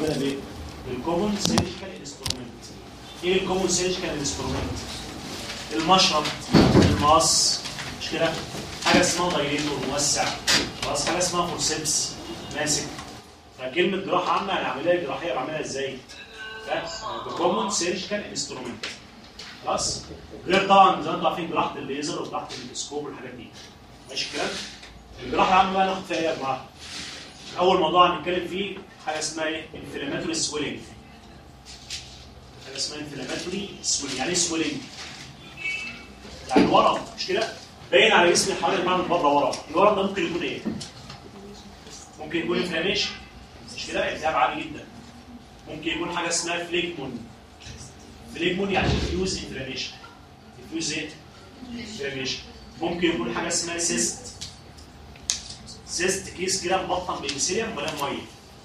بنعملها بايه؟ بالكومون سيرجيكال انسترومنت ايه الكومون سيرجيكال انسترومنت؟ المشرط المقص مش كده؟ حاجه اسمها دايليتور موسع خلاص حاجه اسمها فورسيبس ماسك فكلمه جراحه عامه يعني عمليه جراحيه بعملها ازاي؟ بكومون سيرجيكال انسترومنت خلاص غير طبعا زي ما انتم عارفين جراحه الليزر وجراحه الميكروسكوب والحاجات دي ماشي الكلام؟ الجراحه العامه بقى ناخد فيها ايه يا جماعه؟ اول موضوع هنتكلم فيه حاجه اسمها ايه؟ انفلاماتوري سويلنج حاجه اسمها انفلاماتوري سويلنج يعني ايه سويلنج؟ يعني ورم مش كده؟ باين على جسم حوالي المعنى من بره ورم الورم ده ممكن يكون ايه؟ ممكن يكون انفلاميشن مش كده؟ التهاب عالي جدا ممكن يكون حاجه اسمها فليجمون فليجمون يعني ديفيوز انفلاميشن ديفيوز ايه؟ انفلاميشن ممكن يكون حاجه اسمها سيست سيست كيس كده مبطن بإبسيليوم مليان ميه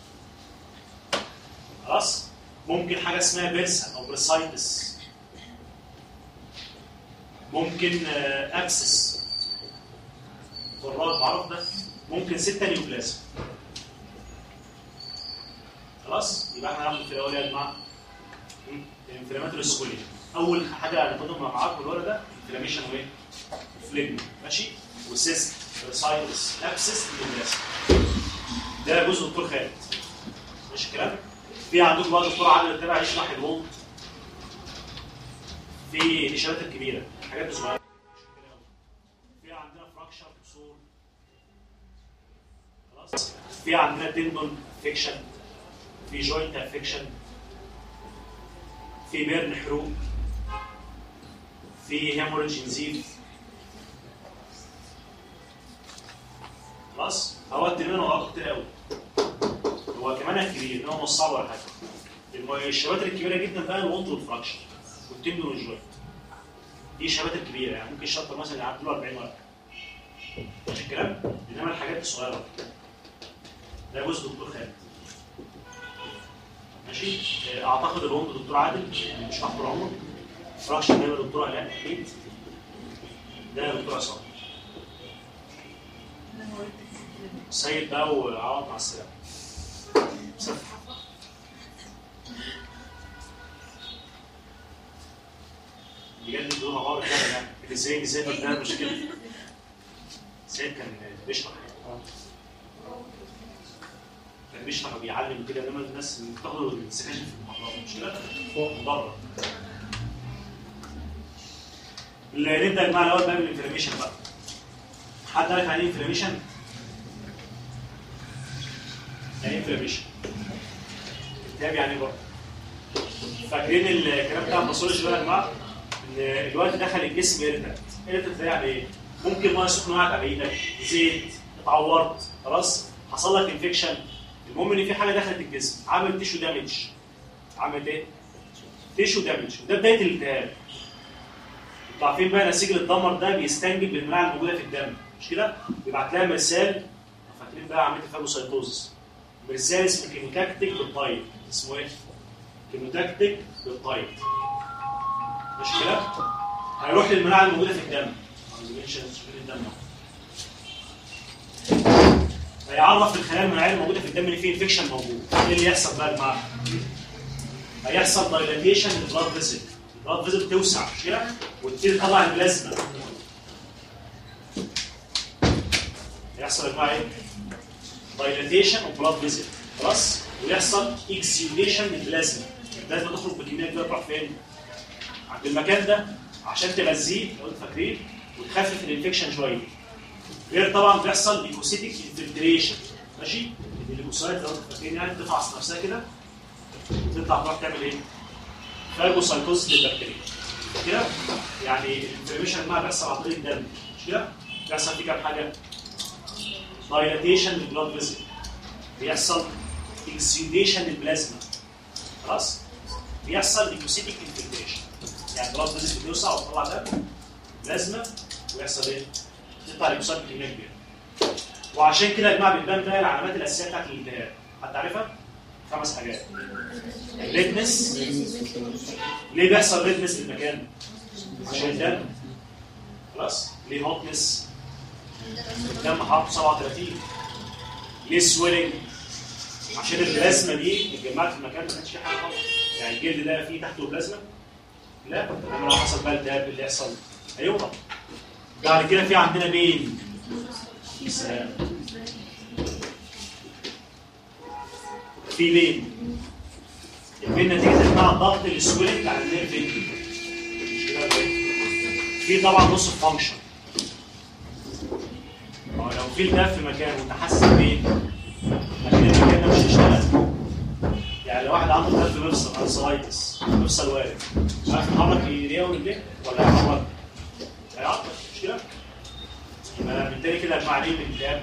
خلاص ممكن حاجه اسمها بيرسا او بريسايتس ممكن آه، اكسس جراد معروف ده ممكن ستة نيوبلازم خلاص يبقى احنا هناخد في الاول يا جماعه الانفلاماتوري سكولي اول حاجه هناخدهم مع بعض بالورقه ده انفلاميشن وايه؟ فليجما ماشي وسيست بريسايتس اكسس نيوبلازم ده جزء دكتور خالد ماشي الكلام في عندكم بقى دكتور عادل تبع يشرح الولد في الاشارات الكبيره حاجات صغيره في عندنا فراكشر كسور خلاص في عندنا تندون افكشن في جوينت افكشن في بيرن حروق في هيموريدج نزيف خلاص هو التنين وغلط كتير قوي هو كمان كبير ان هو مش صعب ولا حاجه الم- الشباتر الكبيره جدا بقى الوند والفراكشن والتندون والجوينت دي شباتر كبيره يعني ممكن الشابتر مثلا يعدي له 40 ورقه مش الكلام انما الحاجات الصغيره ده جزء دكتور خالد ماشي آه، اعتقد الوند دكتور عادل اللي مش طول عمره فراكشن ده دكتور علاء اكيد ده دكتور عصام سيد بقى وعوض مع السلامه سلام. بجد دول مع بعض كده يعني ازاي ازاي ده مشكله سيد كان بيشرح كان بيشرح وبيعلم كده انما الناس بتاخد السكاشن في المحاضرات مش كده فوق بره اللي نبدا يا جماعه الاول بقى بالانفلاميشن بقى حد عارف يعني ايه انفلاميشن؟ يعني ايه انفلاميشن؟ التهاب يعني ايه برضه؟ فاكرين الكلام بتاع الباثولوجي بقى يا جماعه؟ ان الوقت دخل الجسم يرتد يرتد ده يعني ايه؟ ممكن ميه سخنه وقعت على ايدك زيت اتعورت خلاص حصل لك انفكشن المهم ان في حاجه دخلت الجسم عملت تيشو دامج عملت ايه؟ تيشو دامج وده بدايه الالتهاب انتوا عارفين بقى نسيج الدمر ده بيستنجد بالمناعه الموجوده في الدم مش كده؟ بيبعت لها مرسال فاكرين بقى عمليه الفاجوسايتوزس مرسال اسمه كيموتاكتيك بالطيب اسمه ايه؟ كيموتاكتيك بالطيب مش كده؟ هيروح للمناعه الموجوده في الدم في الدم هيعرف الخلايا المناعيه الموجوده في الدم ان في انفكشن موجود ايه اللي يحصل بقى يا جماعه؟ هيحصل دايلاتيشن للبلاد فيزل البلاد فيزل توسع مش كده؟ وتبتدي تطلع البلازما يحصل يا جماعه ايه؟ دايلاتيشن اوف بلاد فيزل خلاص؟ ويحصل اكسيوديشن للبلازما البلازما تخرج بكميه كبيره تروح فين؟ عند المكان ده عشان تغذيه لو انتوا فاكرين وتخفف الانفكشن شويه غير طبعا بيحصل ليكوسيتيك انفلتريشن ماشي؟ الليكوسايت لو انتوا فاكرين يعني بتفعص نفسها كده وتطلع تروح تعمل ايه؟ فاجوسايتوز للبكتيريا كده يعني الانفلاميشن ما بيحصل عن طريق الدم مش كده؟ بيحصل في كام حاجه؟ دايلاتيشن للبلاد فيزل بيحصل اكسيوديشن للبلازما خلاص؟ بيحصل ليكوسيتيك انفلتريشن يعني البلاد فيزل بتوسع وتطلع دم بلازما ويحصل ايه؟ تطلع ليكوسايت بكميه كبيره وعشان كده يا جماعه بتبان بقى العلامات الاساسيه بتاعت الالتهاب حد عارفها؟ خمس حاجات ريدنس ليه بيحصل ريدنس للمكان؟ عشان الدم خلاص ليه هوتنس الدم حرارته 37 ليه سويلنج عشان البلازما دي اتجمعت في المكان ما كانش في حاجه خالص يعني الجلد ده فيه تحته بلازما لا انما لو حصل بقى التهاب اللي يحصل هيورم بعد كده في عندنا بين سلام في بين البين نتيجه انها ضغط السويلنج على النيرف في طبعا نص فانكشن لو في التهاب في مكان وانت حاسس بيه لكن المكان ده مش هيشتغل يعني لو واحد عنده التهاب في مفصل انسلايتس مفصل وارد عارف يحرك ايديه ورجليه ولا يحرك؟ هيعطل مش كده؟ يبقى بالتالي كده اجمع عليه بالالتهاب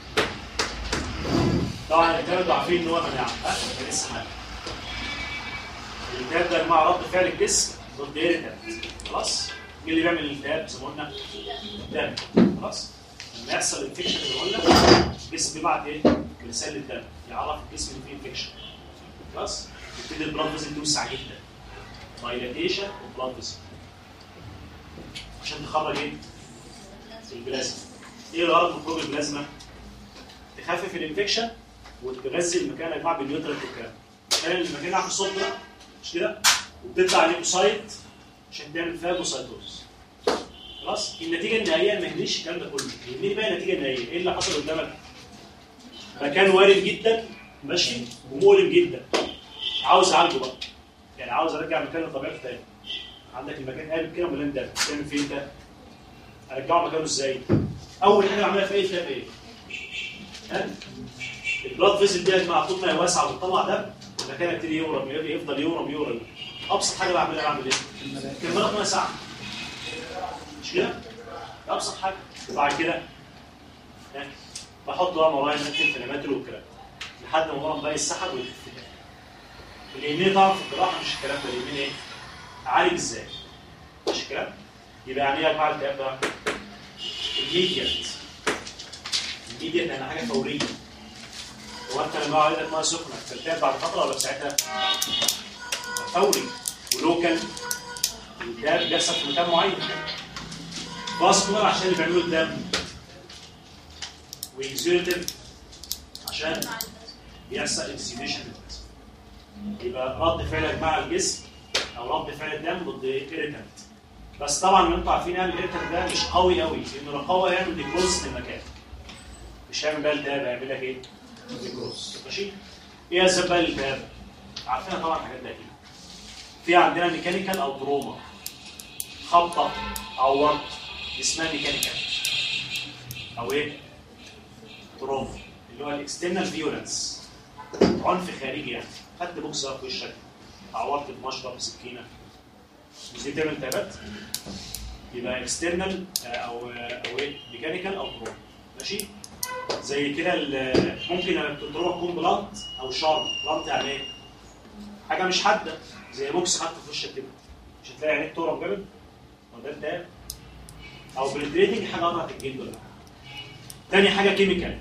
طبعا الالتهاب انتوا عارفين ان هو مناعه ها؟ ده لسه حاجه الالتهاب ده يا جماعه رد فعل الجسم ضد ايريتانت خلاص؟ مين اللي بيعمل الالتهاب زي ما قلنا؟ الدم خلاص؟ لما يحصل انفكشن زي ما قلنا الجسم بيبعت ايه؟ رساله الدم يعرف الجسم ان فيه انفكشن خلاص؟ يبتدي البلاد فيزل توسع جدا دايلاتيشن وبلاد فيزل عشان تخرج ايه؟ البلازما ايه الغرض من خروج البلازما؟ تخفف الانفكشن وتغذي المكان يا جماعه بالنيوترال والكلام تخيل المكان عامل صوت ده مش كده؟ وبتطلع ليكوسايت عشان تعمل فاجوسايتوز خلاص النتيجه النهائيه ما يهمنيش الكلام ده كله يهمني بقى النتيجه النهائيه ايه اللي حصل قدامك مكان وارد جدا ماشي ومؤلم جدا عاوز اعالجه بقى يعني عاوز ارجع مكانه لطبيعته تاني عندك المكان قالب كده مليان دم تعمل فيه انت ارجعه مكانه ازاي اول حاجه بعملها في اي كتاب ايه ها البلاد فيزل دي يا جماعه طول ما هي واسعه وبتطلع دم المكان يبتدي يورم يفضل يورم يورم ابسط حاجه بعملها بعمل ايه كمالات ميه ساعه مش كده ابسط حاجه وبعد كده ها؟ بحط بقى مرايا نكتب كلمات والكلام لحد ما المرض بقى يسحب ويخف اليمين طبعا في الجراحه مش الكلام ده اليمين ايه؟ اعالج ازاي؟ مش الكلام؟ يبقى يعني ايه يا جماعه الكلام ده؟ الميديت الميديت يعني حاجه فوريه هو انت لما عايزك ميه سخنه تلتهب بعد فتره ولا في ساعتها؟ فوري ولوكال الالتهاب بيحصل في مكان معين فاسكولار عشان اللي بيعملوا الدم واكزيوتيف عشان بيحصل اكسيديشن يبقى رد فعلك مع الجسم او رد فعل الدم ضد ايريتانت بس طبعا ما انتوا عارفين يعني الايريتانت ده مش قوي قوي لانه لو قوي هيعمل ديكروز للمكان مش هيعمل بقى التهاب هيعمل لك ايه؟ ديكروز ماشي؟ ايه اسباب بقى الالتهاب؟ عارفينها طبعا الحاجات دي اكيد في عندنا ميكانيكال او تروما خبطه او ورط اسمها ميكانيكال او ايه؟ تروما اللي هو الاكسترنال فيولنس عنف خارجي يعني خدت بوكس في وشك عورت بمشرب بسكينه مش دي تعمل التهابات يبقى اكسترنال او او ايه ميكانيكال او تروما ماشي زي كده ال- ممكن التروما تكون بلانت او شارب بلانت يعني ايه حاجه مش حاده زي بوكس حاطه في وشك كده مش هتلاقي عينيك تورم جامد وده التهاب او بليتريتنج حاجه قطعت الجلد ولا حاجه تاني حاجه كيميكال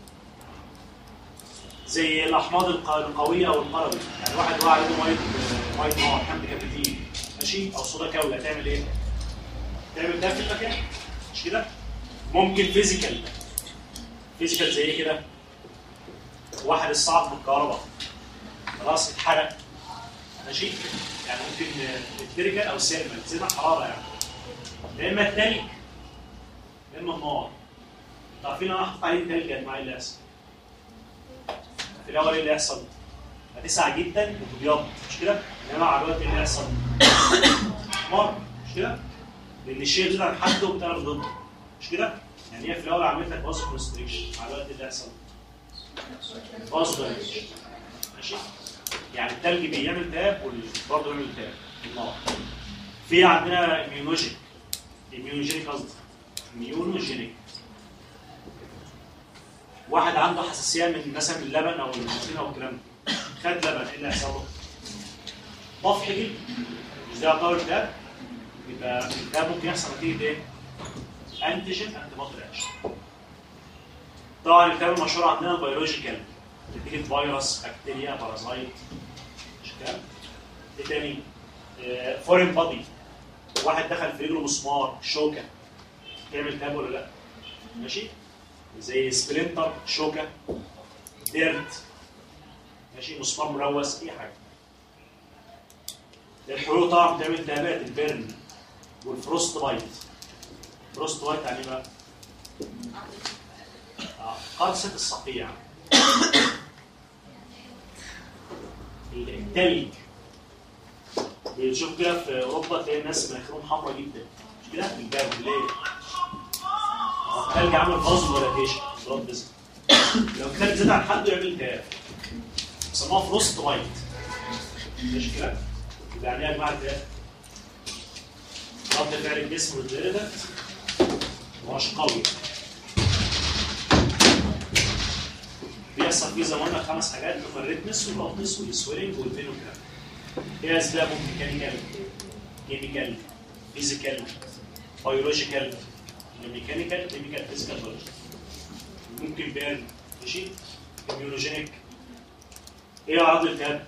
زي الاحماض الق- القويه او القلوي يعني واحد وقع عليه ميه ميه نار حمض كبريتين ماشي او صودا كاوله تعمل ايه؟ تعمل ده في المكان مش كده؟ ممكن فيزيكال فيزيكال زي ايه كده؟ واحد الصعب بالكهرباء خلاص اتحرق ماشي؟ يعني ممكن التريكال او سيرمال زي حراره يعني يا اما التلج يا اما النار انتوا عارفين انا حاطط عليه تلج يا جماعه اللي هيحصل في الاول ايه اللي هيحصل؟ هتسعى جدا وتبيض مش كده؟ انما على الوقت ايه اللي هيحصل؟ مر مش كده؟ لان الشيء يزيد عن حده وبتعرف ضده مش كده؟ يعني هي في الاول عملت لك فازو كونستريكشن على الوقت اللي هيحصل فازو دايليشن ماشي؟ يعني التلج بيعمل التهاب وبرضه بيعمل التهاب النار في عندنا اميونوجيك اميونوجينيك قصدي اميونوجينيك واحد عنده حساسيه من مثلا من اللبن او البروتين او الكلام ده خد لبن ايه اللي هيحصل له؟ طفح جلد مش ده يعتبر ده يبقى ده ممكن يحصل نتيجه ايه؟ انتيجين انتي بودي رياكشن طبعا الكلام المشهور عندنا البيولوجيكال نتيجه فيروس بكتيريا بارازايت مش كده؟ ايه تاني؟ فورين بادي واحد دخل في رجله مسمار شوكه تعمل تاب ولا لا؟ ماشي؟ زي سبلنتر شوكه ديرت ماشي مسمار ملوث اي حاجه الحلول طبعا بتعمل التهابات البرن والفروست بايت فروست بايت يعني إيه بقى آه، قرصة الصقيع التلج بنشوف كده في اوروبا تلاقي الناس مناخيرهم حمراء جدا مش كده في الباب ليه؟ آه، التلج عامل فازو فولاتيشن بلاد فيزل لو التلج زاد عن حده يعمل التهاب بيسموها فروست بايت مش كده؟ يبقى يعني ايه يا جماعه التهاب؟ رد فعل الجسم والدرجه مش قوي بيحصل فيه زي ما قلنا خمس حاجات اللي هم الريتمس واللوتس والسويلنج والبين والكلام ايه اسبابه ميكانيكال كيميكال فيزيكال بيولوجيكال ميكانيكال كيميكال فيزيكال بيولوجيكال ممكن بيرن ماشي اميونوجينيك ايه اعراض الالتهاب؟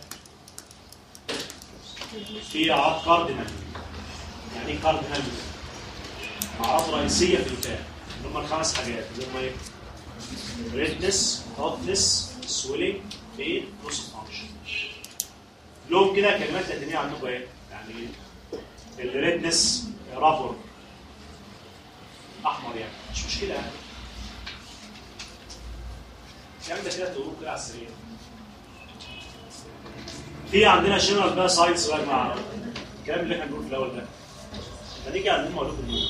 في اعراض كاردينال يعني ايه كاردينال؟ اعراض رئيسيه في الالتهاب اللي هم الخمس حاجات اللي هم ايه؟ ريدنس هوتنس سويلنج بين نص فانكشن لهم كده كلمات لاتينيه عندكم ايه؟ يعني الريدنس رابر احمر يعني مش مشكله يعني الكلام ده كده تقولوه كده على السريع في عندنا جنرال بقى ساينس بقى مع الكلام اللي احنا بنقوله في الاول ده هنيجي عندنا اقول لكم دول.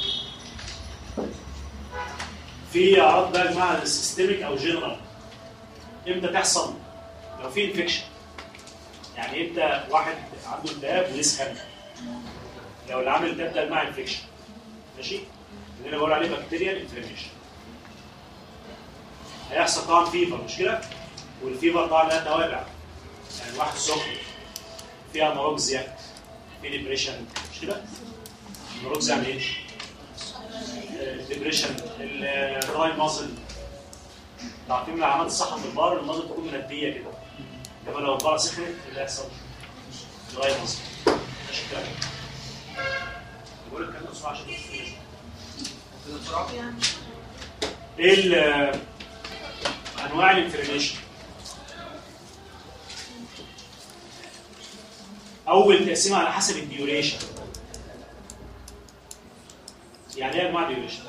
في اعراض بقى يا جماعه سيستميك او جنرال امتى تحصل لو في انفكشن يعني امتى واحد عنده التهاب ويسخن لو اللي عامل التهاب ده مع انفكشن ماشي اللي انا بقول عليه بكتيريال انفلاميشن هيحصل طبعا فيفر مش كده والفيفر طبعا لها توابع يعني واحد سخن فيها نوروكزيا في ديبريشن مش كده نوروكزيا يعني ايه؟ الديبريشن الدراي مازل تعطيهم العلامات الصح في البار المازل تكون منديه كده انما لو البار سخنت إيه اللي هيحصل دراي مازل ماشي كده بقول لك كده بسرعه عشان ايه ال- انواع الانفلاميشن اول تقسيم على حسب الديوريشن يعني ايه انواع الديوريشن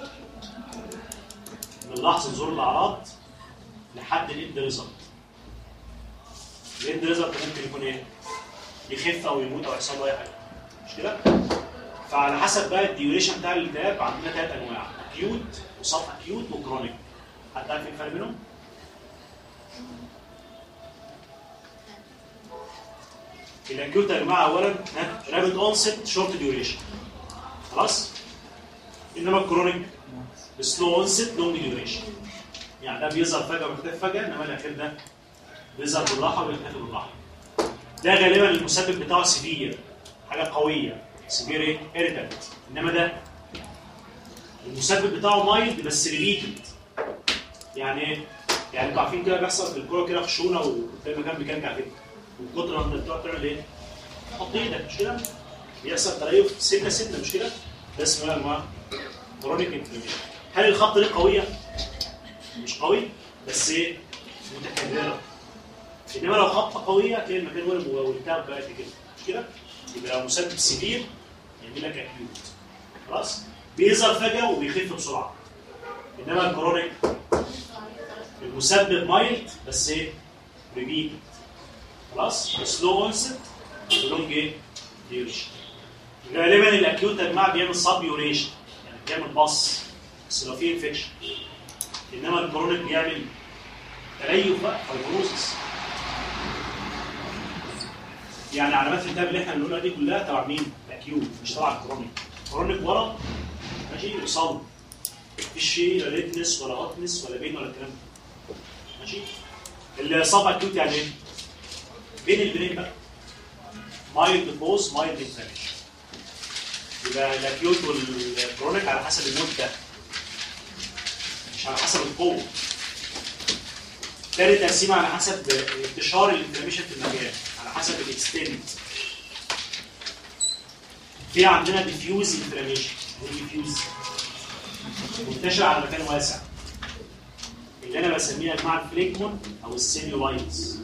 من لحظه ظهور الاعراض لحد الاند ريزلت الاند ريزلت ممكن يكون ايه يخف او يموت او يحصل له اي حاجه مش كده فعلى حسب بقى الديوريشن بتاع الالتهاب عندنا ثلاث انواع اكيوت وسب اكيوت وكرونيك حد عارف ايه الفرق بينهم؟ الاكيوت يا جماعه اولا رابid اونست شورت ديوريشن خلاص انما الكرونيك سلو اونست لونج ديوريشن يعني ده بيظهر فجاه ويختفي فجاه انما الاخير ده بيظهر بالراحه ويختفي بالراحه ده غالبا المسبب بتاعه سيفير حاجه قويه سيفير ايه؟ ايريتنت انما ده المسبب بتاعه مايلد بس ريبيتد يعني ايه؟ يعني انتوا عارفين كده بيحصل في الكوره كده خشونه وتلاقي المكان بيكلكع كده من كتر ما انت بتقعد تعمل ايه؟ تحط ايدك مش كده؟ بيحصل تريف سنه سنه مش كده؟ ده اسمه يا جماعه كرونيك انفلاميشن هل الخط دي قويه؟ مش قوي بس ايه؟ متكرره انما لو خبطه قويه تلاقي المكان ورم والتهاب بقى كده مش كده؟ يبقى لو مسبب سيفير يعمل لك اكيوت خلاص؟ بيظهر فجاه وبيخف بسرعه انما الكرونيك المسبب مايلد بس ايه؟ ريبيت خلاص؟ سلو اونست ولونج ايه؟ ديوريشن غالبا الاكيوت يا جماعه بيعمل سب يوريشن يعني بيعمل باص بس لو في انفكشن انما الكرونيك بيعمل تليف بقى فايبروزس يعني علامات الالتهاب اللي احنا بنقولها دي كلها تبع مين؟ الاكيوت مش تبع الكرونيك الكرونيك ورا ماشي وصل مفيش فيه لا ريدنس ولا هوتنس ولا بين ولا الكلام ده ماشي الصاب اكيوت يعني ايه؟ بين البنين بقى مايلد بوز مايلد انفلاميشن يبقى الاكيوت والكرونيك على حسب المده مش على حسب القوه تاني تقسيمه على حسب انتشار الانفلاميشن في المكان على حسب الاكستنت في عندنا ديفيوز انفلاميشن ديفيوز منتشر على مكان واسع اللي انا بسميها يا جماعه الفليكمون او السيميولايتس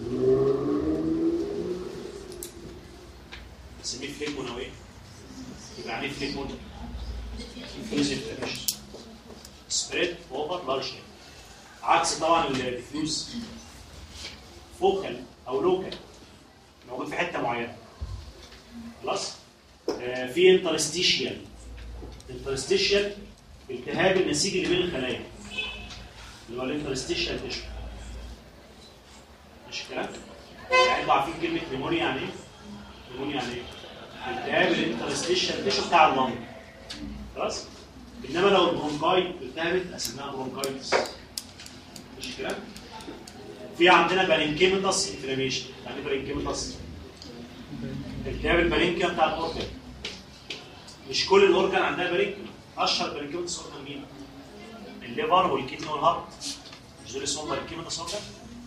بسميه فليكمون او ايه؟ يبقى يعني ايه فليكمون؟ ديفيوز انفلاميشن سبريد اوفر لارج عكس طبعا الديفيوز فوكال او لوكال موجود في حته معينه خلاص آه في انترستيشيال انترستيشيال التهاب النسيج اللي بين الخلايا اللي هو الانترستيشيال تيشو مش الكلام يعني انتوا عارفين كلمه نيمونيا يعني ايه نيمونيا يعني ايه التهاب الانترستيشيال تيشو بتاع اللنج خلاص انما لو البرونكاي التهبت اسمها برونكايتس مش الكلام في عندنا بارينكيمتاس انفلاميشن يعني بارينكيمتاس التهاب البارينكيا بتاع الاورجن مش كل الاورجن عندها بارينكيا اشهر بارينكيمتاس اورجن مين؟ الليفر والكدني والهارت مش دول اسمهم بارينكيمتاس اورجن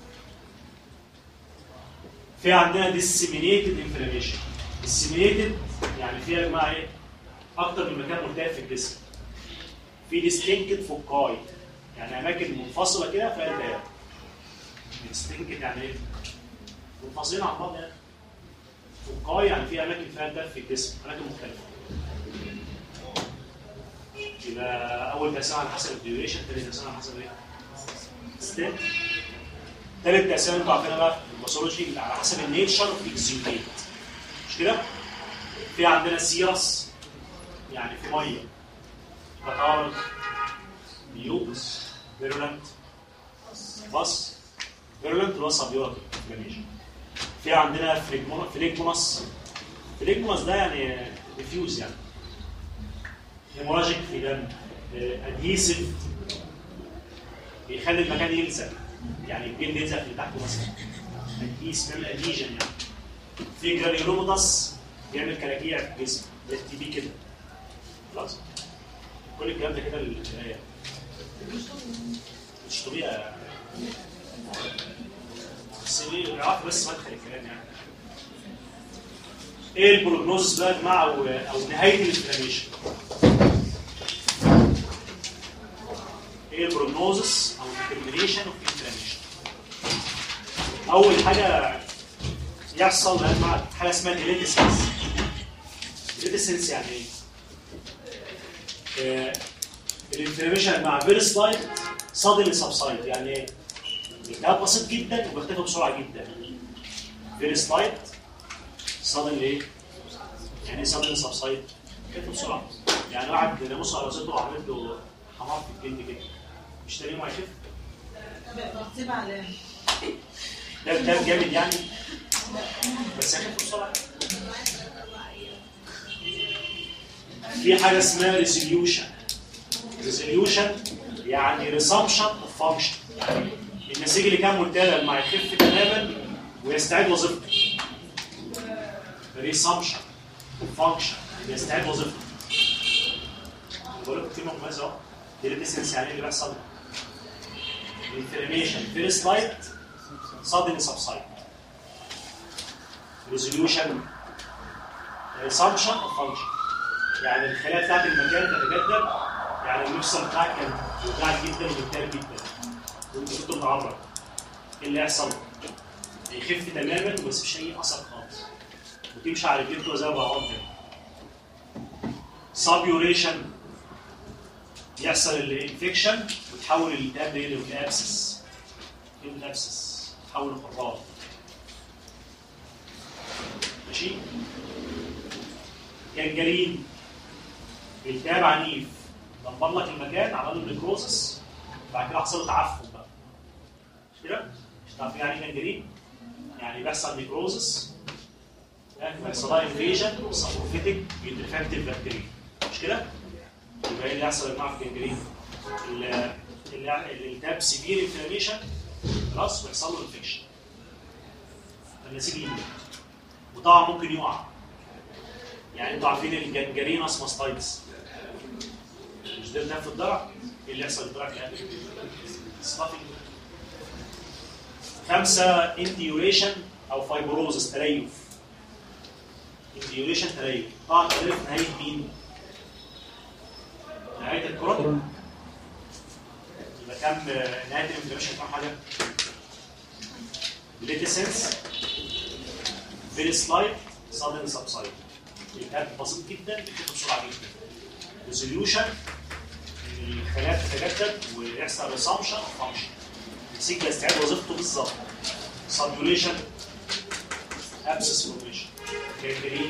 في عندنا ديسيمينيتد انفلاميشن ديسيمينيتد يعني فيها يا جماعه ايه؟ اكتر من مكان ملتهب في الجسم في ديستنكت فوكاي يعني اماكن منفصله كده فيها التهاب ديستنكت يعني ايه؟ منفصلين عن بعض يعني فوكاي يعني في اماكن فيها التهاب في الجسم اماكن مختلفه يبقى اول تقسيم على حسب الديوريشن ثاني تقسيم على حسب ايه؟ ستيب ثالث تقسيم انتوا عارفينها بقى في الباثولوجي على حسب النيتشر اوف اكزيوتيت مش كده؟ في عندنا سيرس يعني في ميه تطارق ميوكس فيرولنت بس فيرولنت اللي هو سبيوتيك انفلاميشن في عندنا فليجمونس فليجمونس فليجمونس ده يعني ديفيوز يعني هيموراجيك في دم ادهيسيف بيخلي المكان يلزق يعني الجلد يلزق في تحته مثلا ادهيس بيعمل اديجن يعني في جرانيولوماتس بيعمل كلاكيع في الجسم زي التي بي كده خلاص كل الكلام ده كده للقرايه مش طبيعي بس ايه اعرف بس مدخل الكلام يعني ايه البروجنوزس بقى يا جماعه او او نهايه الانفلاميشن ايه البروجنوزس او الديترمينيشن اوف انفلاميشن اول حاجه يحصل يا جماعه حاجه اسمها الهيليتسنس الهيليتسنس يعني ايه؟ آه، الانفلاميشن مع فيري سلايد سادنلي سبسايد يعني ايه؟ التهاب بسيط جدا وبيختفي بسرعه جدا فيري سلايد سادنلي ايه؟ يعني ايه سادنلي سبسايد؟ بيختفي بسرعه يعني واحد ناموس على صدره وعملت له حمار في الجلد كده مش تاني يوم هيخف بكتب على ده ده جامد يعني بس هيخف بسرعه في حاجه اسمها ريزوليوشن ريزوليوشن يعني ريسامشن اوف فانكشن يعني النسيج اللي كان ملتهب مع يخف تماما ويستعيد وظيفته ريسامشن اوف فانكشن يستعيد وظيفته بقول لكم كلمه مميزه اهو دي الديسنس يعني اللي بيحصل انفلاميشن فيرست لايت suddenly subside resolution resumption of function يعني الخلايا بتاعت المكان تتجدد يعني المفصل بتاعك كان وجعك جدا ومتعب جدا وانت كنت متعرض ايه اللي يحصل؟ هيخف تماما وما يسيبش اي اثر خالص وتمشي على رجلته زي ما هو سابيوريشن يحصل الانفكشن وتحول الالتهاب ده لابسس الابسس تحول لخراج ماشي جنجرين التهاب عنيف دمر لك المكان عمل له نيكروزس بعد كده حصل له تعفن بقى مش كده؟ مش عارفين يعني ايه جنجرين؟ يعني بيحصل نيكروزس بيحصل لها انفيجن سبوفيتك انفكتيف بكتيريا مش كده؟ يبقى ايه اللي يحصل يا جماعه في الجنجرين؟ ال- ال- الالتهاب سيفير انفلاميشن خلاص ويحصل له انفكشن فالنسيج يموت وطبعا ممكن يقع يعني انتوا عارفين الجنجرينس ماستايتس مش ده التهاب في الضرع ايه اللي يحصل في الضرع في الاخر؟ سلافينج خمسه انديوريشن او فايبروزس تليف انديوريشن تليف طبعا تليف نهايه مين؟ نهايه الكورونا يبقى كام نهايه الانفلاميشن كام حاجه؟ ليتسنس فيري سلايد سادن سبسايد الالتهاب بسيط جدا بيخف بسرعه جدا ريزوليوشن الخلايا تتجدد ويحصل ريسامشن او فانكشن السيكل استعاد وظيفته بالظبط سابيوليشن ابسس فورميشن جانجرين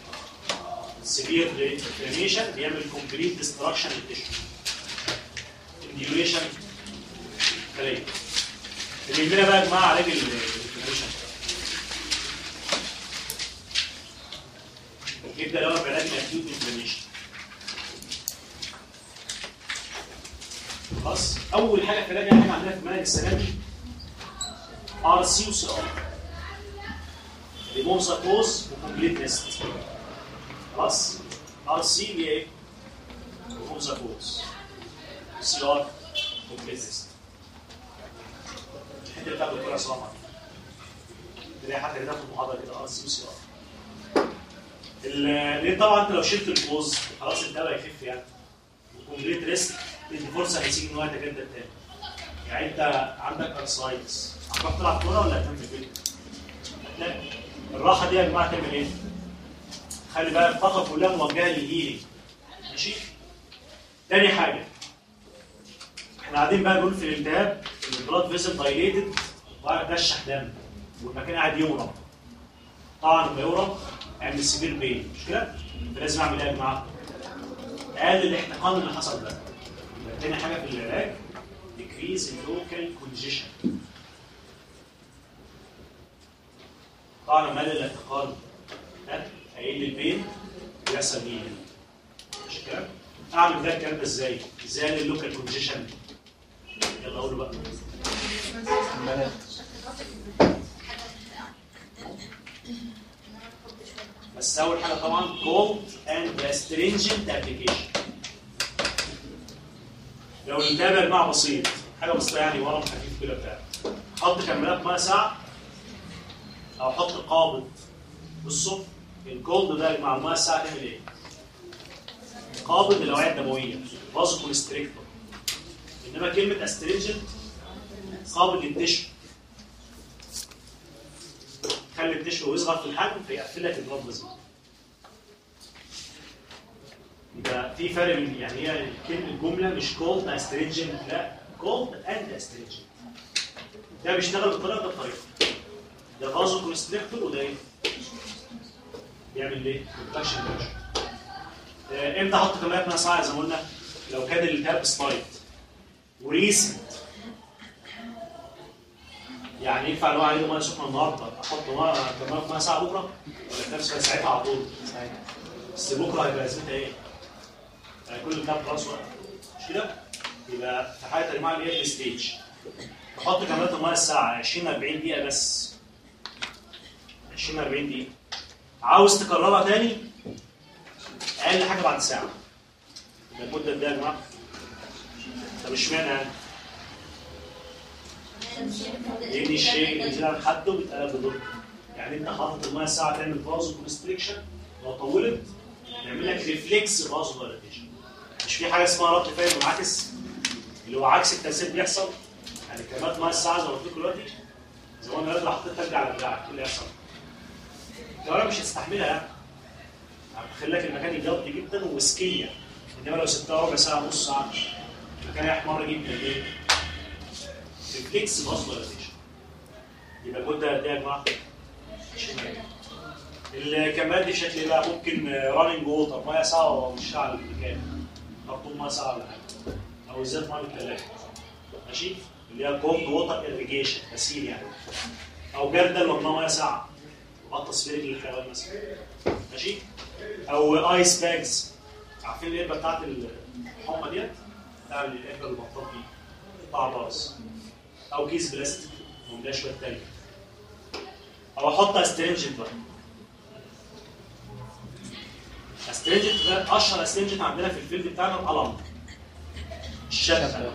سيفير انفلاميشن بيعمل كومبليت ديستراكشن للتشو انديوريشن خليه اللي يهمنا بقى يا جماعه علاج الانفلاميشن نبدا الاول بعلاج الاكيوت انفلاميشن خلاص اول حاجه في العلاج احنا عندنا في منهج السنه دي ار سي وسي ار ريموف ذا كوز وكومبليت ريست خلاص ار سي اللي هي ايه؟ ريموف ذا كوز سي ار كومبليت ريست الحته بتاعت الدكتور عصام تلاقي حتى كده في المحاضره كده ار سي وسي ار ليه طبعا انت لو شلت الكوز خلاص الدواء يخف يعني وكومبليت ريست تدي فرصه للسيج ان هو يتجدد تاني يعني انت عندك ارثرايتس هتروح تلعب كوره ولا هتنام في البيت؟ هتنام الراحه دي يا جماعه تعمل ايه؟ خلي بقى الطاقه كلها موجهه للهيلينج ماشي؟ تاني حاجه احنا قاعدين بقى نقول في الالتهاب البلاد فيسل دايليتد وقاعد ترشح دم والمكان قاعد يورم طبعا لما يورم هيعمل سيفير بين مش كده؟ فلازم اعمل ايه يا جماعه؟ اقلل الاحتقان اللي حصل ده يبقى تاني حاجه في العلاج decrease in local congestion طبعا لما اقلل الاحتقان ها هيقل البين ويحصل ايه؟ مش كده؟ اعمل ده الكلام ده ازاي؟ ازاي اقلل اللوكال كونجيشن؟ يلا قولوا بقى بس اول حاجه طبعا cold and astringent application لو الالتهاب يا جماعه بسيط حاجه بسيطه يعني ورم خفيف كده بتاع حط كمادات ميه ساعه او حط قابض بصوا الكولد ده يا جماعه الميه الساعه تعمل ايه؟ قابض الاوعيه الدمويه فازو كونستريكتور انما كلمه استرينجنت قابض للتشو خلي التشو يصغر في الحجم فيقفل لك البلاد فيزل يبقى في فرق بين يعني هي كلمه الجمله مش كولد استرينجنت لا كولد اند استرينجنت ده بيشتغل بالطريقه ده الطريقه ده فازو كونستريكتور وده ايه؟ بيعمل ايه؟ كونتراكشن آه امتى احط كميات ميه ساعه زي ما قلنا لو كان الالتهاب سلايد وريسنت يعني ينفع لو عليه ميه سخنه النهارده احط ميه كميات ميه ساعه بكره ولا في نفس ساعتها على طول؟ بس بكره هيبقى لازمتها ايه؟ يعني كل كام خلاص وقت مش كده؟ يبقى في حاله يا جماعه اللي هي الستيج تحط كميات الميه الساعه 20 40 دقيقه بس 20 40 دقيقه عاوز تكررها تاني اقل حاجه بعد ساعه يبقى المده دي يا جماعه طب اشمعنى يعني؟ لان الشيء اللي بيزيد عن حده بيتقلب بضر يعني انت حاطط الميه ساعه تعمل فازو كونستريكشن لو طولت يعمل لك ريفلكس فازو دايليتيشن مش في حاجه اسمها رد فعل منعكس اللي هو عكس التاثير بيحصل يعني كميات ميه الساعه زي ما قلت لكم دلوقتي زي ما قلنا لو حطيت ثلج على دراعك ايه اللي يحصل؟ الكهرباء مش هتستحملها يعني هتخلي لك المكان يجلط جدا وسكيه انما لو سبتها ربع ساعه نص ساعه المكان هيحمر جدا ليه؟ ريفلكس فازو دايليتيشن يبقى المده قد ايه يا جماعه؟ 20 دقيقه الكمامات دي بشكل ايه بقى ممكن راننج ووتر ميه ساعه ومش على المكان مكتوب ميه ساعه ولا حاجه او ازازه ميه من الثلاجه ماشي اللي هي كولد ووتر اريجيشن غسيل يعني او جردل ممنوع ميه ساعه غطس في رجل الحيوان مثلا ماشي او ايس باجز عارفين الابره بتاعت الحمى ديت بتاع الابره اللي بطاط دي قطع باص او كيس بلاستيك ومليها شويه تلج او احط استرنجنت بقى استرنجنت ده اشهر استرنجنت عندنا في الفيلد بتاعنا القلم الشبكه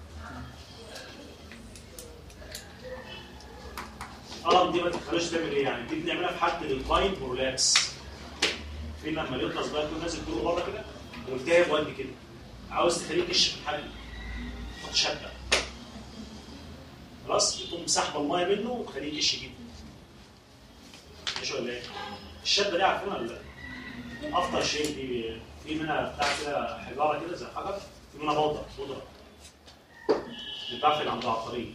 القلم دي ما تخليش تعمل ايه يعني دي بنعملها في حد للفاين برولابس فين لما يخلص بقى يكون نازل طوله بره كده والتهب وقد كده عاوز تخليه يكشف الحل حط شبكه خلاص بتقوم سحب الميه منه وتخليه يكش جدا ماشي ولا ايه؟ الشده دي عارفينها ولا لا؟ افطر شيء في في منها بتاع كده حجاره كده زي حجر في منها بودره بودره بتعفن عند العطارين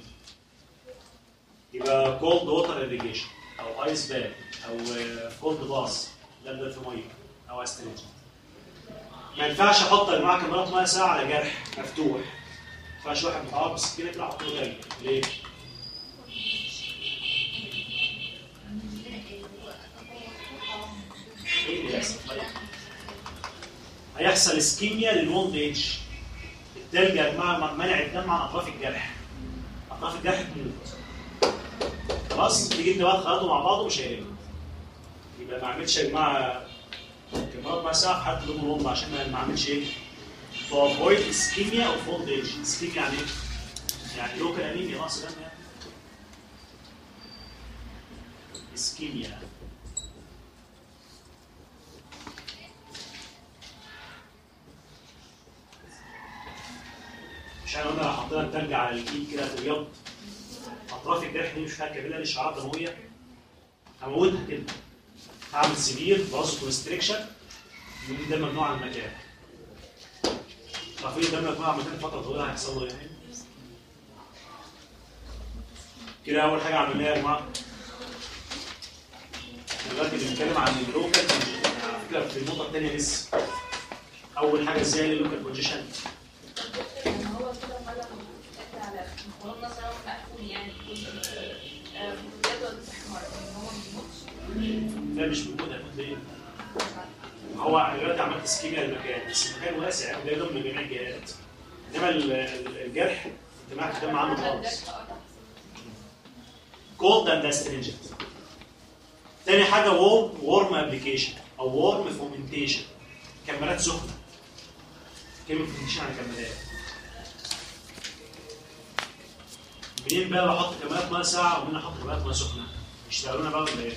يبقى كولد ووتر اريجيشن او ايس باك او كولد باص لبن في ميه او استريتش ما ينفعش احط يا جماعه كميات ميه ساعه على جرح مفتوح ما ينفعش واحد متعرض بالسكينه كده احط له جاي ليه؟ ايه اللي هيحصل؟ طيب. هيحصل اسكيميا للوند ايدج التلج يا جماعه منع الدم عن اطراف الجرح اطراف الجرح تموت خلاص تيجي انت بقى تخلطوا مع بعض ومش هيقلب يبقى ما اعملش يا جماعه كمرات مع ساعه في حاله لون الوند عشان ما ما اعملش ايه تو افويد اسكيميا او فولد ايدج اسكيميا يعني ايه؟ يعني لوكال انيميا نقص دم يعني اسكيميا مش انا قلنا لو حطينا التلج على الايد كده تبيض اطراف الجرح دي مش فيها كابيلاري شعرات دمويه هموتها كده هعمل سيفير بازو كونستريكشن يقول ده ممنوع عن المكان عارفين ده ممنوع عن المكان فتره طويله هيحصل له ايه؟ كده اول حاجه عملناها يا جماعه دلوقتي بنتكلم عن اللوكال على فكره في النقطه الثانيه لسه اول حاجه ازاي اللوكال كونجيشن يعني هو كده طلع من على القانون مثلا مقفول يعني آه، جدول احمر ان هو ما بيموتش لا مش موجود هيموت ليه؟ هو دلوقتي عملت سكيميا للمكان بس المكان واسع يعني بيضم من جميع الجهات انما ال- ال- الجرح انت معاك الدم عنه خالص كولد اند استرينجنت تاني حاجه وورم وورم ابلكيشن او وورم فومنتيشن كمالات سخنه كلمه فومنتيشن عن كمالات منين بقى بحط كمالات ميه ساعه ومنين احط كمالات ميه سخنه يشتغلونا بقى ولا ايه؟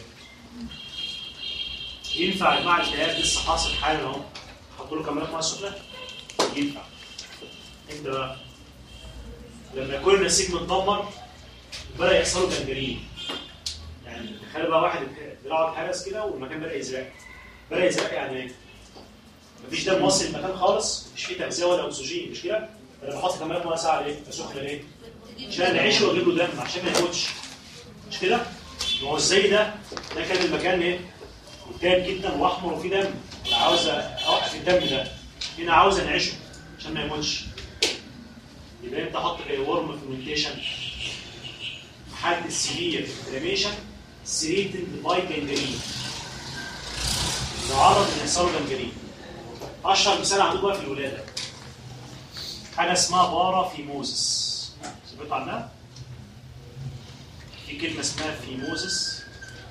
ينفع يا جماعه الجهاز لسه حاصل حالا اهو احط له كاميرات ميه سخنه ينفع انت بقى لما يكون النسيج متدمر بدا يحصل له جنجرين يعني تخيل بقى واحد دراعه اتهرس كده والمكان بدا يزرق بدا يزرق يعني ايه؟ مفيش دم واصل المكان خالص مش فيه تغذيه ولا اكسجين مش كده؟ انا بحط كاميرات ميه ساعه ليه؟ سخنه ليه؟ عشان اعيشه واجيب له دم عشان ما يموتش مش كده؟ ما هو ازاي ده؟ ده كان المكان ايه؟ متعب جدا واحمر وفيه دم انا عاوز اوقف الدم ده هنا عاوز انعشه عشان ما يموتش يبقى انت حط ورم فيمنتيشن حد السيفير انفلاميشن سريتد باي جنجرين معرض ان يحصل له جنجرين اشهر مثال عندكم بقى في الولاده حاجه اسمها بارا فيموزس سمعتوا عنها؟ في كلمه اسمها فيموزس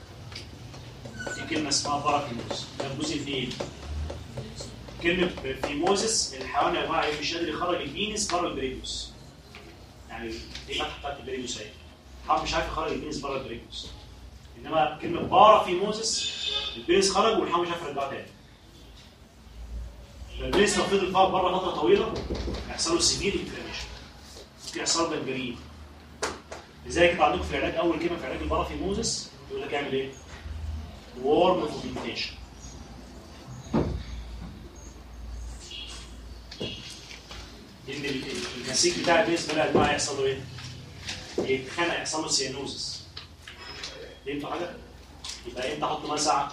في كلمه اسمها بارافيموز ده جزء فين؟ كلمه فيموزس الحيوان يا جماعه مش قادر يخرج البينس بره البريدوس يعني دي الفتحه بتاعت البريدوس اهي الحيوان مش عارف يخرج البينس بره البريدوس انما كلمه بارافيموزس البينس خرج والحيوان مش عارف يرجعه تاني البينس لو فضل فوق بره فتره طويله هيحصل له سيفير انفلاميشن ممكن يحصل له جنجرين لذلك انتوا عندكم في العلاج اول كلمه في علاج البارافيموزس يقول لك اعمل ايه؟ warm fermentation. ان ال- ال- النسيج بتاع البيس بدا بقى يحصل له ايه؟ يتخنق يحصل له سيانوزس. فهمتوا حاجه؟ يبقى امتى احط ميه ساعه؟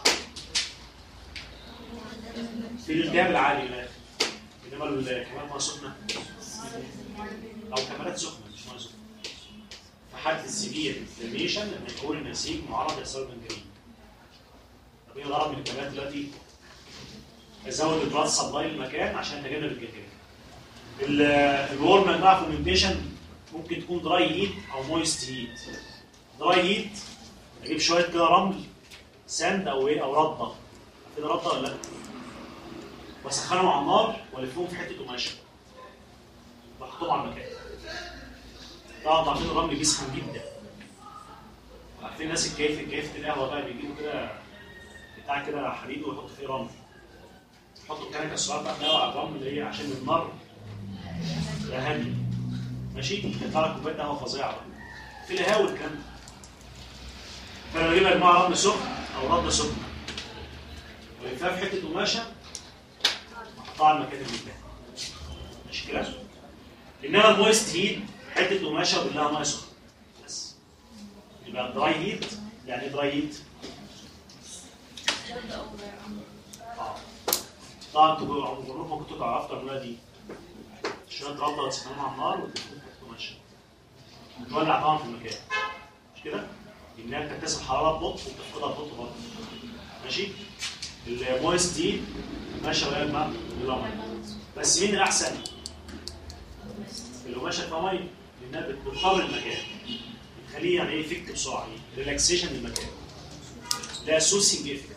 في الالتهاب العالي هناك انما الكمالات ميه سخنه او كمالات سخنه مش ميه سخنه. في حاله السيفير انفلاميشن لما يكون النسيج معرض يحصل له جنجرين. طب ايه الغرض من الكمالات دلوقتي؟ ازود البلاد سبلاي للمكان عشان اتجنب الجنجرين. ال- الورم يا جماعه فومنتيشن ممكن تكون دراي هيت او مويست هيت. دراي هيت اجيب شويه كده رمل ساند او ايه او رده كده رده ولا لا؟ واسخنهم على النار والفهم في حته قماشه. بحطهم على المكان. طبعا انتوا عارفين الرمل بيسخن جدا. عارفين الناس الكيف كيفة القهوه بقى بيجيبوا كده بتاع كده حديد ويحط فيه رمل. يحطوا الكنكه الصغيره بتاعت القهوه على الرمل اللي هي عشان النار يا هادي ماشي يطلع لك كوبايه قهوه فظيعه بقى. في الهواء والكلام ده فانا بجيب يا جماعه رمل سخن او رده سخنه والفها في حته قماشه احطها على المكان اللي قدام ماشي كده انما المويست هيت حته قماشه وبالله ميه سخنه بس يبقى دراي هيت يعني ايه دراي هيت برد او عمرو اه طبعا انتوا عمركم ممكن تقعوا اكتر من دي شويه رده وتسخنوها على النار وتحطوا قماشه وتولع طبعا في المكان مش كده؟ انها بتكتسب حراره ببطء وبتفقدها ببطء برضه ماشي؟ المويست دي ماشيه وهي الماء بالامر بس مين الاحسن؟ القماشه فيها ميه لانها بت- بتطور المكان بتخليه يعني ايه افكت بسرعه يعني ريلاكسيشن للمكان ده سوسنج افكت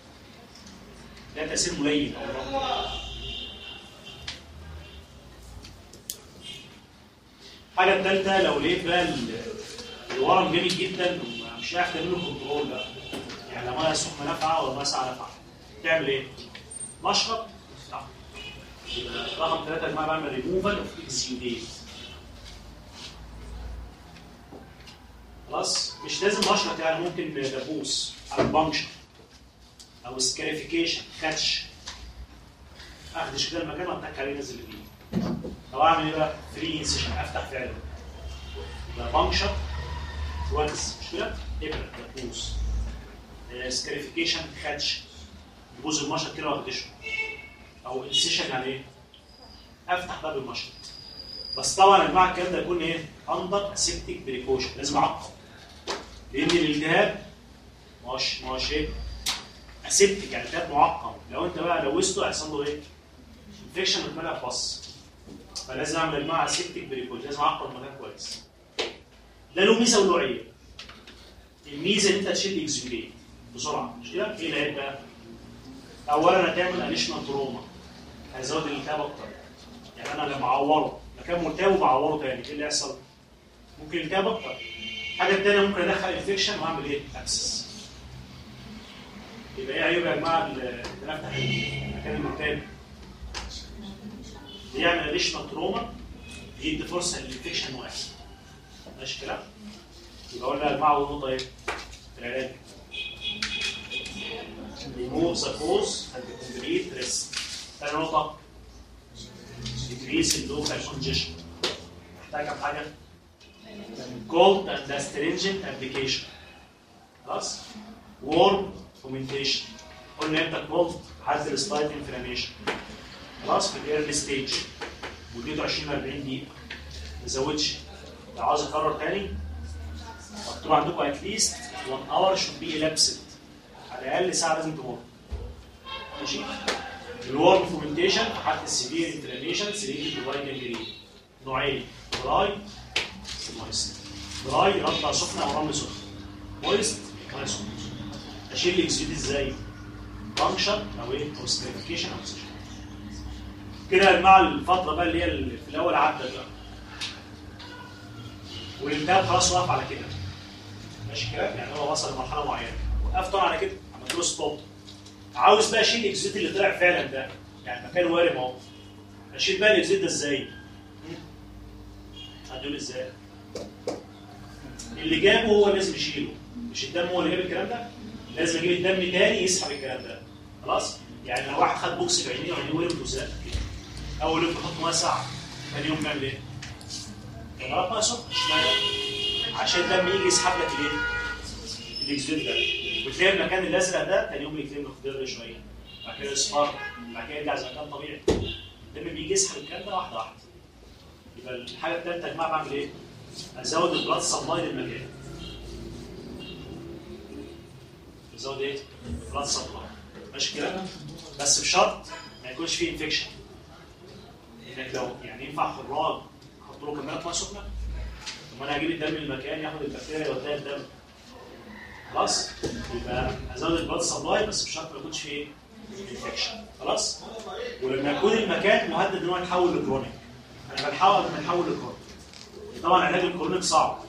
ده تاثير ملين او رغم. الحاجه الثالثه لو لقيت بقى ال- الورم جامد جدا ومش عارف تعمل له كنترول بقى يعني لا ميه سخنه نافعه ولا ميه ساقعه نافعه تعمل ايه؟ مشرب تفتحه يبقى رقم ثلاثه يا جماعه بعمل ريموفال اوف اكسيوديت خلاص مش لازم مشرط يعني ممكن دبوس او بنكشر او سكاريفيكيشن خدش اخدش كده المكان واتك عليه نزل فيه طب اعمل ايه بقى؟ فري انسيشن افتح فعلا يبقى بنكشر وكس مش كده؟ ابره دبوس سكاريفيكيشن خدش بوز المشط كده واخدشه او انسيشن يعني ايه؟ افتح باب المشط بس طبعا يا جماعه الكلام ده يكون ايه؟ اندر اسيبتيك بريكوشن لازم اعقم لان الالتهاب ما هوش ما هوش ايه؟ اسيبتيك يعني التهاب معقم لو انت بقى لوثته هيحصل له ايه؟ انفكشن واتملى بص فلازم اعمل يا جماعه اسيبتيك بريكوشن لازم اعقم المكان كويس ده له ميزه وله عيب الميزه ان انت تشيل اكزيوليت بسرعه مش كده؟ ايه العيب بقى؟ اولا هتعمل اديشنال تروما هيزود الالتهاب اكتر يعني انا لما اعوره مكان ملتهب وبعوره تاني ايه اللي يحصل؟ ممكن التهاب اكتر الحاجه الثانيه ممكن ادخل انفكشن واعمل ايه؟ ابسس يبقى ايه عيوب يا جماعه ال- ان انا افتح المكان الملتهب يعمل اديشنال تروما يدي فرصه للانفكشن واحد ماشي الكلام؟ يبقى قلنا يا جماعه اول نقطه ايه؟ في العلاج remove the cause and complete rest ثاني نقطة decrease the local congestion محتاج كام حاجة؟ cold and astringent application خلاص warm fomentation قلنا امتى cold حد السلايد inflammation خلاص في الايرلي ستيج مدته 20 ل 40 دقيقة ما نزودش لو عاوز اكرر تاني مكتوب عندكم اتليست 1 hour should be elapsed على الاقل ساعه لازم تمر ماشي الورم فومنتيشن في حاله السيفير انفلاميشن سيريتد دراي جانجرين نوعين دراي مويست دراي رطبه سخنه او رمل سخن مويست ميه سخنه اشيل الاكسيد ازاي؟ بانكشر او ايه؟ او سكريفيكيشن او سيشن كده يا جماعه الفتره بقى اللي هي اللي في الاول عدت بقى والالتهاب خلاص وقف على كده ماشي كده يعني هو وصل لمرحله معينه وقفت طبعا على كده عملت له ستوب عاوز بقى اشيل الاكزيت اللي طلع فعلا ده يعني مكان وارم اهو اشيل بقى الاكزيت ده ازاي؟ هتقول ازاي؟ اللي جابه هو لازم يشيله مش الدم هو اللي جاب الكلام ده لازم اجيب الدم تاني يسحب الكلام ده خلاص؟ يعني لو واحد خد بوكس بعينيه وعينيه ورم وزق كده اول يوم بيحط ميه ساعه ثاني يوم بيعمل ايه؟ جرب ميه سخنه اشمعنى؟ عشان الدم يجي يسحب لك الايه؟ الاكزيت ده وتلاقي المكان الازرق ده تاني يوم يتلم خضر شويه بعد كده يصفر بعد كده يرجع زي ما كان طبيعي الدم بيجي يسحب الكلام ده واحده واحده يبقى الحاجه الثالثه يا جماعه بعمل ايه؟ ازود البلاد سبلاي للمكان ازود ايه؟ البلاد سبلاي ماشي كده؟ بس بشرط ما يكونش فيه انفكشن انك لو يعني ينفع خراج احط له كميه ميه سخنه طب ما انا هجيب الدم من المكان ياخد البكتيريا يوديها الدم خلاص يبقى ازود البلاد سبلاي بس بشرط ما يكونش فيه انفكشن خلاص ولما يكون المكان مهدد ان هو يتحول لكرونيك انا بنحاول ان نحول لكرونيك طبعا علاج الكرونيك صعب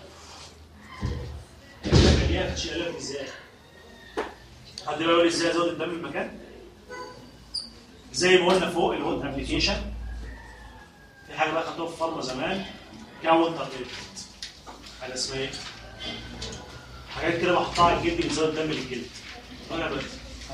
ليها تشيل علاج ازاي حد يقول لي ازاي ازود الدم من المكان زي ما قلنا فوق الهوت ابلكيشن في حاجه بقى خدتوها في فارما زمان كاونتر حاجه اسمها ايه حاجات كده بحطها على الجلد بتزود دم للجلد وانا بس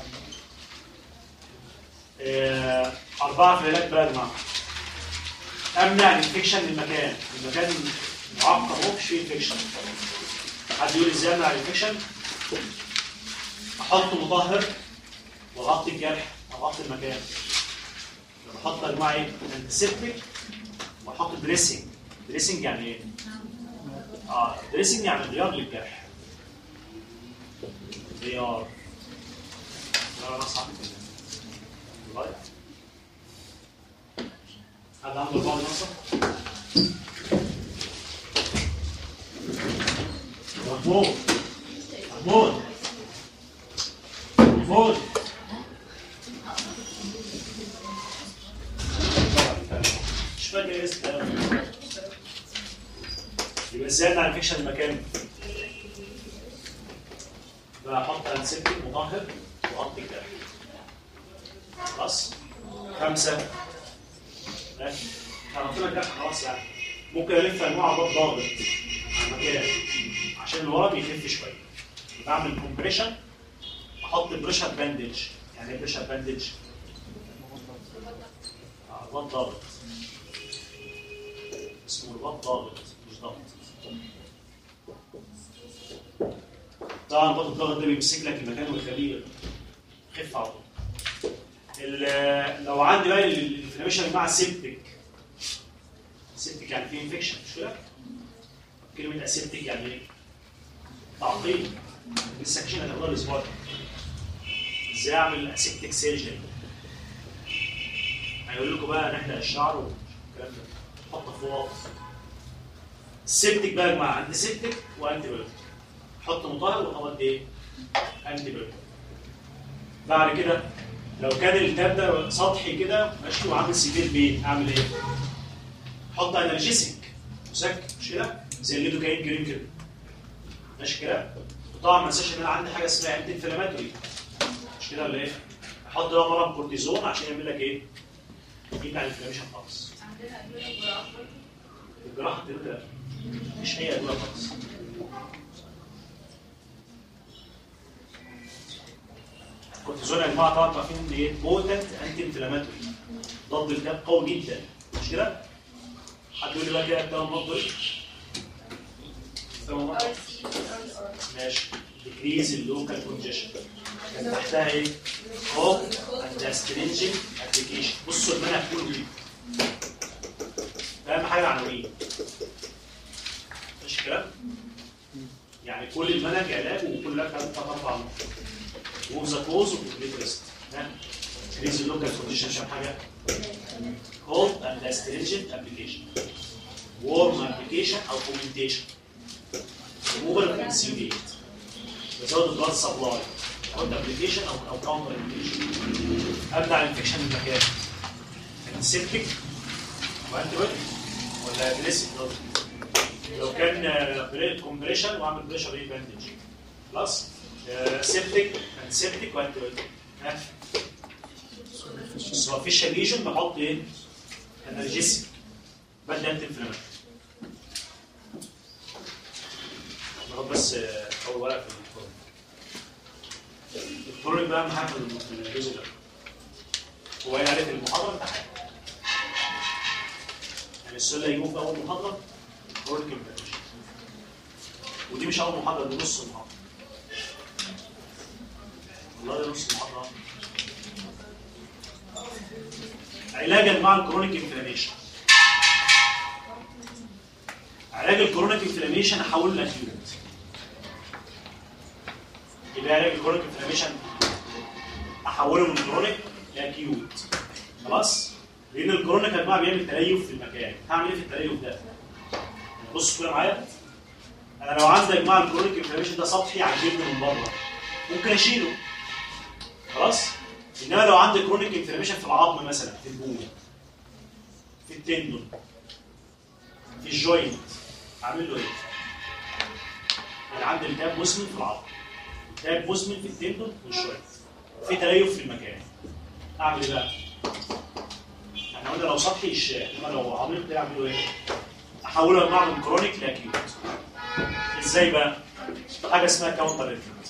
آه، أربعة في العلاج بقى يا جماعة أمنع الانفكشن من المكان المكان معقم اهو مفيش فيه انفكشن حد يقول ازاي امنع الانفكشن احط مطهر واغطي الجرح واغطي المكان بحط يا جماعه ايه انتسبتيك واحط دريسنج دريسنج يعني ايه اه دريسنج يعني غيار للجرح غيار لا لا صعب كده طيب. حد عنده بعض نصر محمود محمود محمود مش فاكر اسمه يبقى ازاي امنع انفكشن المكان بحط انسبتيك مطهر واغطي الجرح خلاص خمسه ماشي انا قلت لك جرح خلاص يعني ممكن الف انواع ضغط ضاغط على المكان عشان الورم يخف شويه بعمل كومبريشن احط بريشر باندج يعني ايه بريشر باندج؟ آه، رباط ضاغط اسمه رباط ضاغط مش ضغط طبعا رباط الضغط ده بيمسك لك المكان ويخليه يخف على طول ال- لو عندي بقى الانفلاميشن مع سيبتك سيبتك يعني في انفكشن مش كده؟ كلمه اسيبتك يعني ايه؟ تعقيد لسه كشين هتاخدها الاسبوع ده ازاي اعمل اسيبتك سيرجري هيقول لكم بقى نحلق الشعر والكلام ده حط فوق السيبتك بقى يا جماعه انتي سيبتك وانتي بايوتيك حط مطهر وحط ايه؟ انتي بايوتيك بعد كده لو كان التاب ده سطحي كده ماشي وعامل سيفير بين اعمل ايه؟ حط انرجيسك مسكن مش كده؟ زي الليدو كاين جرين كده ماشي كده؟ وطبعا ما انساش ان انا عندي حاجه اسمها انتي انفلاماتوري مش كده ولا ايه؟ احط بقى مره كورتيزون عشان يعمل لك ايه؟ يمنع الانفلاميشن خالص عندنا ادويه جراحه الجراحه تبدا مش اي ادويه خالص الكورتيزون يا جماعه طبعا عارفين ان ايه؟ بوتنت انتي انفلاماتوري ضد التهاب قوي جدا مش كده؟ حد يقول لي بقى كده التهاب ضد ايه؟ التهاب ضد ار سي ار ار ماشي decrease اللوكال كونجيشن كان تحتها ايه؟ هوب اند استرينجنج ابلكيشن بصوا المنهج كله ايه؟ اهم حاجه عناوين ماشي كلام؟ يعني كل المنهج علاج وكل لك ثلاث اربع نقط ووف ذا كوز وكومبليت ريست decrease اللوكال كونجيشن عشان حاجه هوب اند استرينجنج ابلكيشن warm ابلكيشن او كومنتيشن removal of insinuate بزود البلاد سبلاي كونت ابلكيشن او او كاونتر ابلكيشن ابدا الانفكشن من المكان سيبتك وانت بقى ولا جليسيك لو كان كومبريشن واعمل بريشر ايه باندج خلاص سيبتك سيبتك وانت ها سوفيشال ليجن بحط ايه انرجيسيك بدل انت انفلاماتوري ناخد بس آه، اول ورقه في الكورن الكورن بقى اهم حاجه في الم- في الجزء ده هو قال عليه في المحاضره امتحان يعني السؤال اللي هيجيبه في اول محاضره كورن كمبريشن ودي مش اول محاضره دي نص المحاضره والله ده نص المحاضره علاجا مع الكرونيك انفلاميشن علاج الكرونيك انفلاميشن احوله لاكيوت يبقى علاج الكرونيك انفلاميشن احوله من كرونيك لاكيوت خلاص لان الكرونيك يا جماعه بيعمل تليف في المكان هعمل ايه في التليف ده بص كده معايا انا لو عندي يا جماعه الكرونيك انفلاميشن ده سطحي على الجلد من بره ممكن اشيله خلاص انما لو عندي كرونيك انفلاميشن في العظم مثلا في البول في التندون في الجوينت اعمل له ايه؟ انا عندي التهاب مزمن في العظم التهاب مزمن في التندون والجوينت في تليف في المكان اعمل ايه بقى؟ احنا قلنا لو سطحي الشاء انما لو عميق ده اعمل له ايه؟ احوله يا جماعه من كرونيك لاكيوت ازاي بقى؟ في حاجه اسمها كاونتر ريفلكت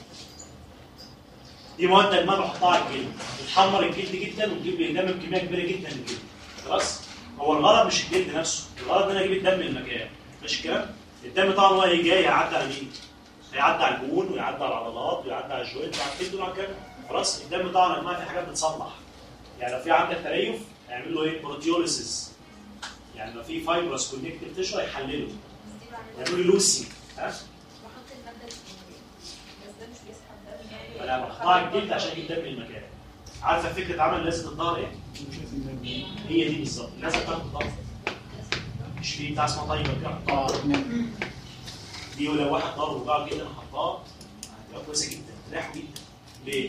دي مواد يا جماعه بحطها على الجلد بتحمر الجلد جدا وتجيب دم بكميه كبيره جدا من الجلد خلاص هو الغرض مش الجلد نفسه الغرض ان انا اجيب الدم من المكان ماشي الكلام الدم طبعا هو هيجي جاي هيعدي على مين؟ هيعدي على الجون ويعدي على العضلات ويعدي على الجوينت ويعدي كده وعلى كده خلاص الدم طبعا يا جماعه في حاجات بتصلح يعني لو في عندك تليف هيعمل له ايه؟ بروتيوليسيس يعني لو في فايبرس كونكتيف تيشو هيحلله يعملوا له لوسي ها؟ بحط المادة الكيميائية بس ده مش بيسحب دم يعني انا بحطها الجلد عشان اجيب دم من المكان عارفه فكره عمل لازمه الظهر ايه؟ هي دي بالظبط لازم تاخد الظهر مش في بتاع اسمها طيبه كده حطها دي ولو واحد ضربه وجعه جدا حطها هتبقى كويسه جدا تريحه جدا ليه؟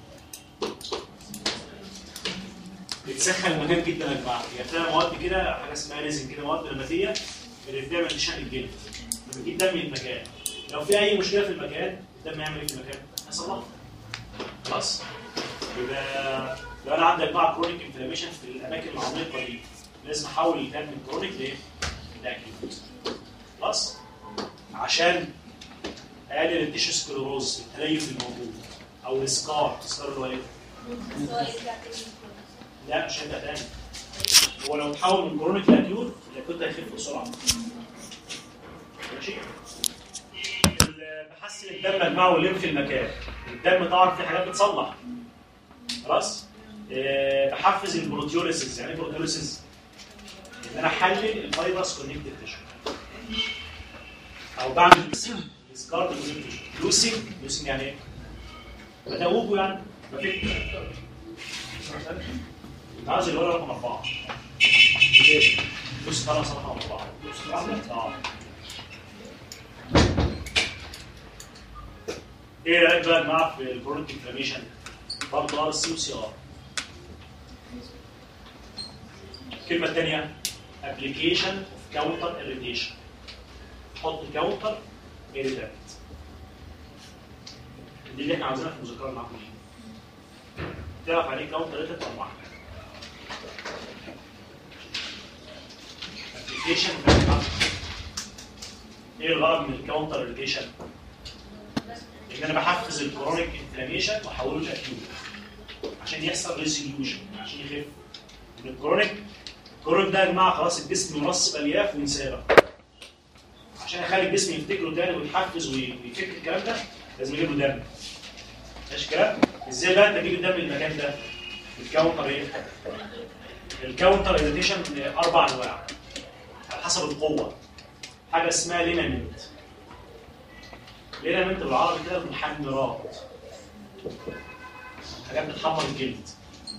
بتسخن المكان جدا يا جماعه هي بتعمل مواد كده حاجه اسمها ريزن كده مواد نباتيه اللي بتعمل تشحن الجلد بتجيب دم من المكان لو في اي مشكله في المكان الدم يعمل ايه في المكان؟ هيصلحها خلاص يبقى لو انا عندي بقى كرونيك انفلاميشن في الاماكن العميقه دي لازم احول الدم من كرونيك لايه؟ لاكيوت خلاص عشان اقلل التيشو سكلروز التليف الموجود او السكار السكار اللي هو ايه؟ بس هو يرجع تاني يكون. لا مش هيبقى تاني هو لو اتحول من كرونيك لاكيوت كنت هيخف بسرعه ماشي ال- بحسن الدم يا جماعه والليمف في المكان الدم طبعا في حاجات بتصلح خلاص آه، بحفز البروتيوليسيس يعني ايه بروتيوليسيس ان انا احلل الفايبرس كونكتيف تيشو او بعمل سكارد لوسينج لوسينج يعني ايه؟ بدوبه يعني بفك عايز اللي هو رقم أربعة بص خلاص رقم أربعة اه ايه رأيك بقى يا جماعة في الكرونيك انفلاميشن؟ برضه ار سي وسي ار الكلمة الثانية application of counter irritation حط counter irritant دي اللي احنا عاوزينها في المذكرة معاكم دي تعرف عليه counter irritant أو واحد application ايه الغرض من الكاونتر irritation؟ ان انا بحفز الكرونيك انفلاميشن واحوله لاكيوت عشان يحصل ريزوليوشن عشان يخف من الكرونيك الكرونيك ده يا جماعه خلاص الجسم منصب الياف وانسابه عشان اخلي الجسم يفتكره تاني ويتحفز وي- ويفك الكلام ده لازم اجيب له دم ماشي كلام ازاي بقى انت تجيب الدم من المكان ده الكاونتر ايه الكاونتر اريتيشن اربع انواع على حسب القوه حاجه اسمها لينامنت لينامنت بالعربي كده المحمرات حاجات بتحمر الجلد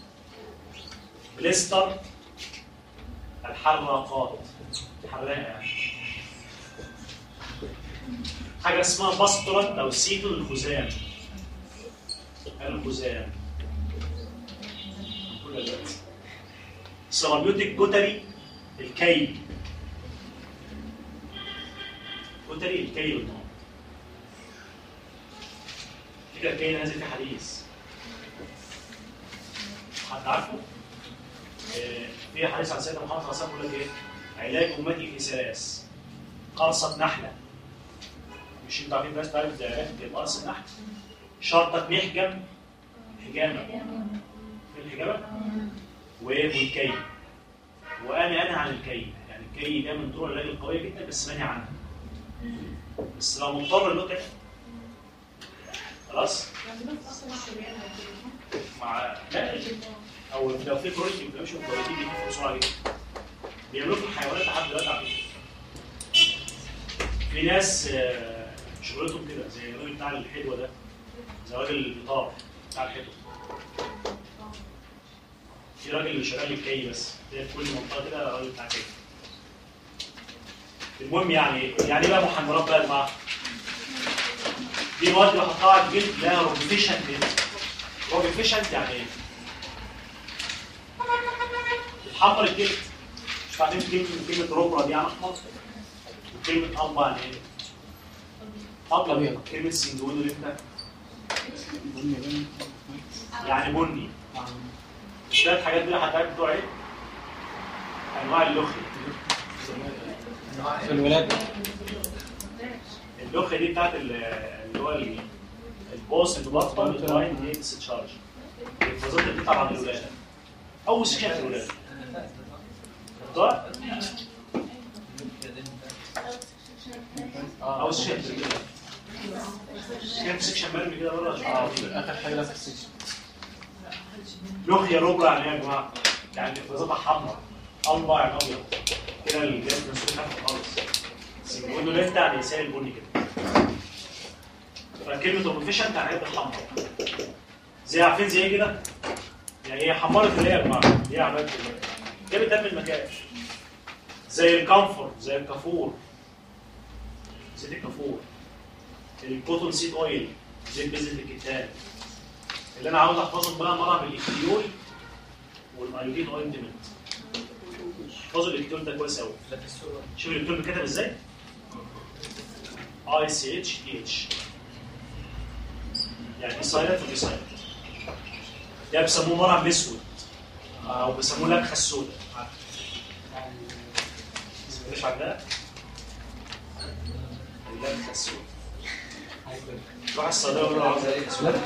بليستر الحراقات حراقه يعني حاجه اسمها باسترات او سيتو الخزام الخزام كل ده. سيراميوتيك كتري الكي كتري الكي بالنار كده الكي نازل في حديث حد عارفه؟ آه، في حديث عن سيدنا محمد صلى الله عليه وسلم بيقول لك ايه؟ علاج امتي في ثلاث قرصة نحلة مش انتوا عارفين بس تعرف ده قرص النحل شرطة محجم حجامة في الحجامة والكي وانا انا عن الكي يعني الكي ده من طرق العلاج القويه جدا بس مانع عنها بس لو مضطر له كده خلاص مع لا او لو في كوريك انفلاميشن كواليتي بيخف بسرعه جدا بيعملوه في الحيوانات لحد دلوقتي على فكره في ناس آه، شغلتهم كده زي الراجل بتاع الحدوه ده زي راجل البطار بتاع الحدوه في راجل اللي شغال الكي بس تلاقي في كل منطقه كده راجل بتاع كي المهم يعني ايه؟ يعني ايه بقى محمرات بقى يا جماعه؟ دي مواد بحطها على الجلد لها روبيفيشنت روبيفيشنت يعني ايه؟ بتحمر الجلد مش عارفين كلمه كلمه روبرا دي يعني احمر وكلمه ابا يعني ايه؟ ابيض كلمه سندون اللي انت يعني بني الثلاث حاجات دول حضرتك بتوع ايه؟ انواع اللخي في الولادة اللوخه دي بتاعت ال- اللي هو ال- البوست بلاتفورم لاين دي تشارج الافرازات اللي بتطلع عند الولاده اول سكشن في الولاده صح؟ اول سكشن في الولاده كام سكشن مرمي كده بره اخر حاجه ده في السكشن لوخيا ربع يعني يا جماعه يعني افرازاتها حمراء الله يعني ابيض كده الجهاز مسؤول خفيف خالص سيمبونو ليفت يعني سائل بني كده فكلمه اوبفيشنت يعني هيبقى حمراء زي عارفين زي ايه كده يعني هي حمرت اللي هي يا جماعه هي عملت كده جابت دم المكان زي الكامفور زي الكافور زيت الكافور الكوتون سيد اويل زيت بذره الكتان اللي انا عاوز احفظهم بقى مره بالاكتيول والايودين اوينتمنت احفظوا الاكتيول ده كويس قوي شوف الاكتيول بيتكتب ازاي اي سي اتش دي اتش يعني دي سايلنت ودي سايلنت ده بيسموه مرهم اسود او بيسموه لبخه السوداء مش عندها اللبخه السوداء روح الصيدليه ويقول له عاوز ايه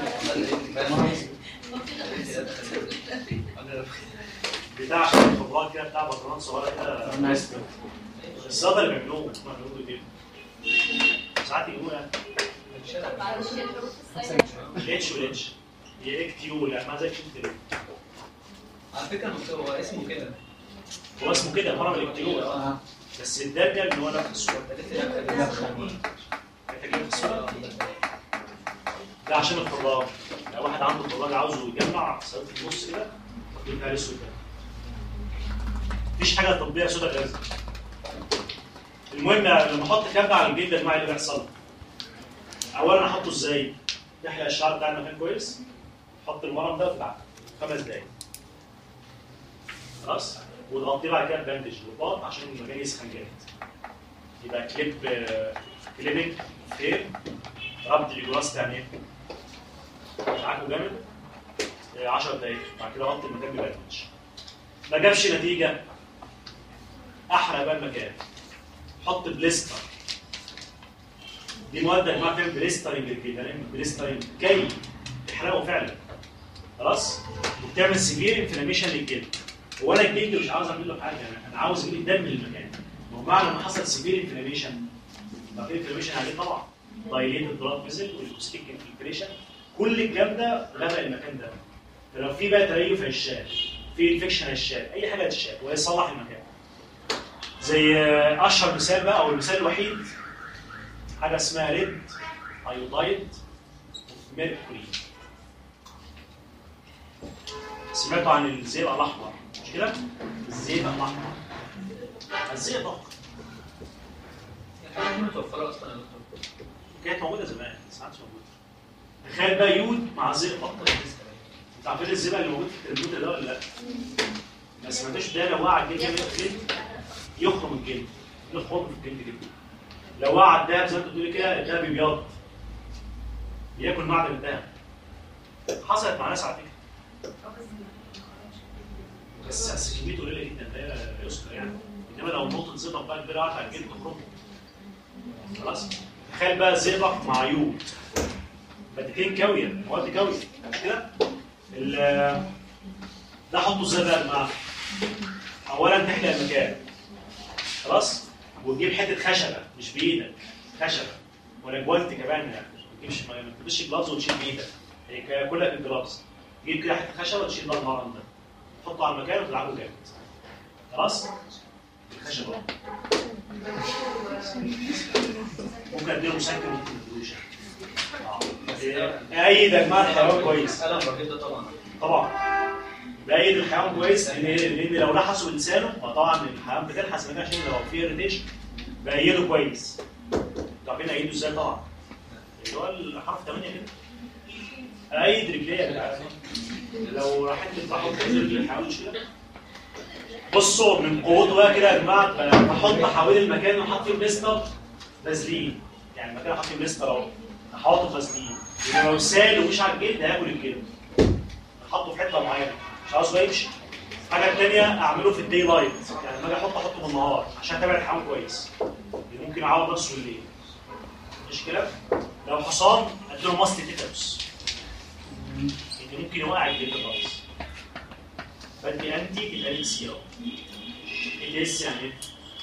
بتاع عشان الخضار كده بتاع بطرمان صغيره كده الصيدله اللي بيعملوه هم بيعملوه كده ساعات يجيبوا يعني معلش هي الحروف الصينية. الاتش والاتش هي اكتيو لا ما زي كده على فكره مكتوب هو اسمه كده هو اسمه كده مرة الاكتيو اه بس الدال ده ان هو نفس الصوره نفخه ده عشان الفراغ لو واحد عنده فراغ عاوزه يجمع سواد في النص كده يبقى عليه سودا مفيش حاجه طبيه سودا غازي المهم لما احط كاب على الجلد يا جماعه إيه اللي بيحصل اولا احطه ازاي نحلق الشعر بتاع المكان كويس حط المرم ده بتاع خمس دقايق خلاص وتغطيه بعد كده بباندج رباط عشان المكان يسخن جامد يبقى كليب آه، كليبنج فير ربط الجلاس يعني ايه؟ معاكوا جامد 10 دقايق بعد كده غطي المكان بباندج ما جابش نتيجه احرق بقى المكان حط بليستر دي مواد يا جماعه بتعمل بليسترنج للجلد يعني بليسترنج كي تحرقه فعلا خلاص وبتعمل سيفير انفلاميشن للجلد هو انا الجلد مش عاوز اعمل له حاجه انا انا عاوز اجيب الدم للمكان ما هو معنى ما حصل سيفير انفلاميشن ما في انفلاميشن عليه طبعا دايليت البلاد فيزل والاوستيك انفلتريشن كل الكلام ده غرق المكان ده فلو في بقى تريف هيشال في انفكشن هيشال اي حاجه هتشال وهيصلح المكان زي آه، اشهر مثال بقى او المثال الوحيد حاجه اسمها ريد ايودايد ميركوري سمعتوا عن الزئبق الاحمر مش كده؟ الزئبق الاحمر الزئبق الحاجات دي متوفره اصلا يا دكتور كانت موجوده زمان بس ما عادش موجوده تخيل بقى يود مع زئبق انت عارفين الزئبق اللي موجود في الكمبيوتر ده ولا لا؟ ما سمعتوش ده لو وقع الجلد يعمل الجلد يخرم الجلد يخرم في الجلد كده لو وقع الدهب زي ما انت بتقولي كده الدهب بيبيض بياكل معدن الدهب حصلت مع ناس على فكره بس بس كميته قليله جدا لا يذكر يعني انما لو نقطه زئبق بقى كبيره قعدت على الجلد تخرم خلاص تخيل بقى زئبق مع يود مادتين كاويه مواد كاويه مش كده؟ ال- ده حطه ازاي بقى يا جماعه؟ اولا تحلق المكان خلاص وتجيب حته خشبه مش بايدك خشبه ولا جوالتي كمان يعني ما تجيبش ما تلبسش جلافز وتشيل بايدك هي كلها في الجلافز تجيب كده حته خشبه وتشيل بقى المرم ده تحطه على المكان وتلعبه جامد خلاص الخشبه ممكن اديله مسكن ممكن ما اديلوش آه. ايد يا جماعه الحيوان كويس القلم الرهيب ده طبعا طبعا بايد الحيوان كويس لان لان لو لحسه بلسانه فطبعا الحيوان بتلحس منه عشان لو في ريتيشن بايده كويس انتوا عارفين ايده ازاي طبعا اللي هو الحرف 8 كده ايد رجليه يا جدعان لو راحت البحر رجل الحيوان مش كده بصوا من قوته بقى كده يا جماعه بحط حوالين المكان وحط فيه بليستر فازلين يعني المكان حاطط فيه بليستر اهو احطه فازلين لان لو سال ومش على الجلد هياكل الجلد احطه في حته معينه مش عاوز بقى يمشي الحاجه الثانيه اعمله في الدي لايت يعني لما اجي احطه احطه بالنهار عشان اتابع الحيوان كويس لأن ممكن يعوض نفسه بالليل مش كده؟ لو حصان اديله مصل تيتانوس اللي ممكن يوقع الجلد خالص بدي انتي تبقى لي سيرم ال اس يعني ايه؟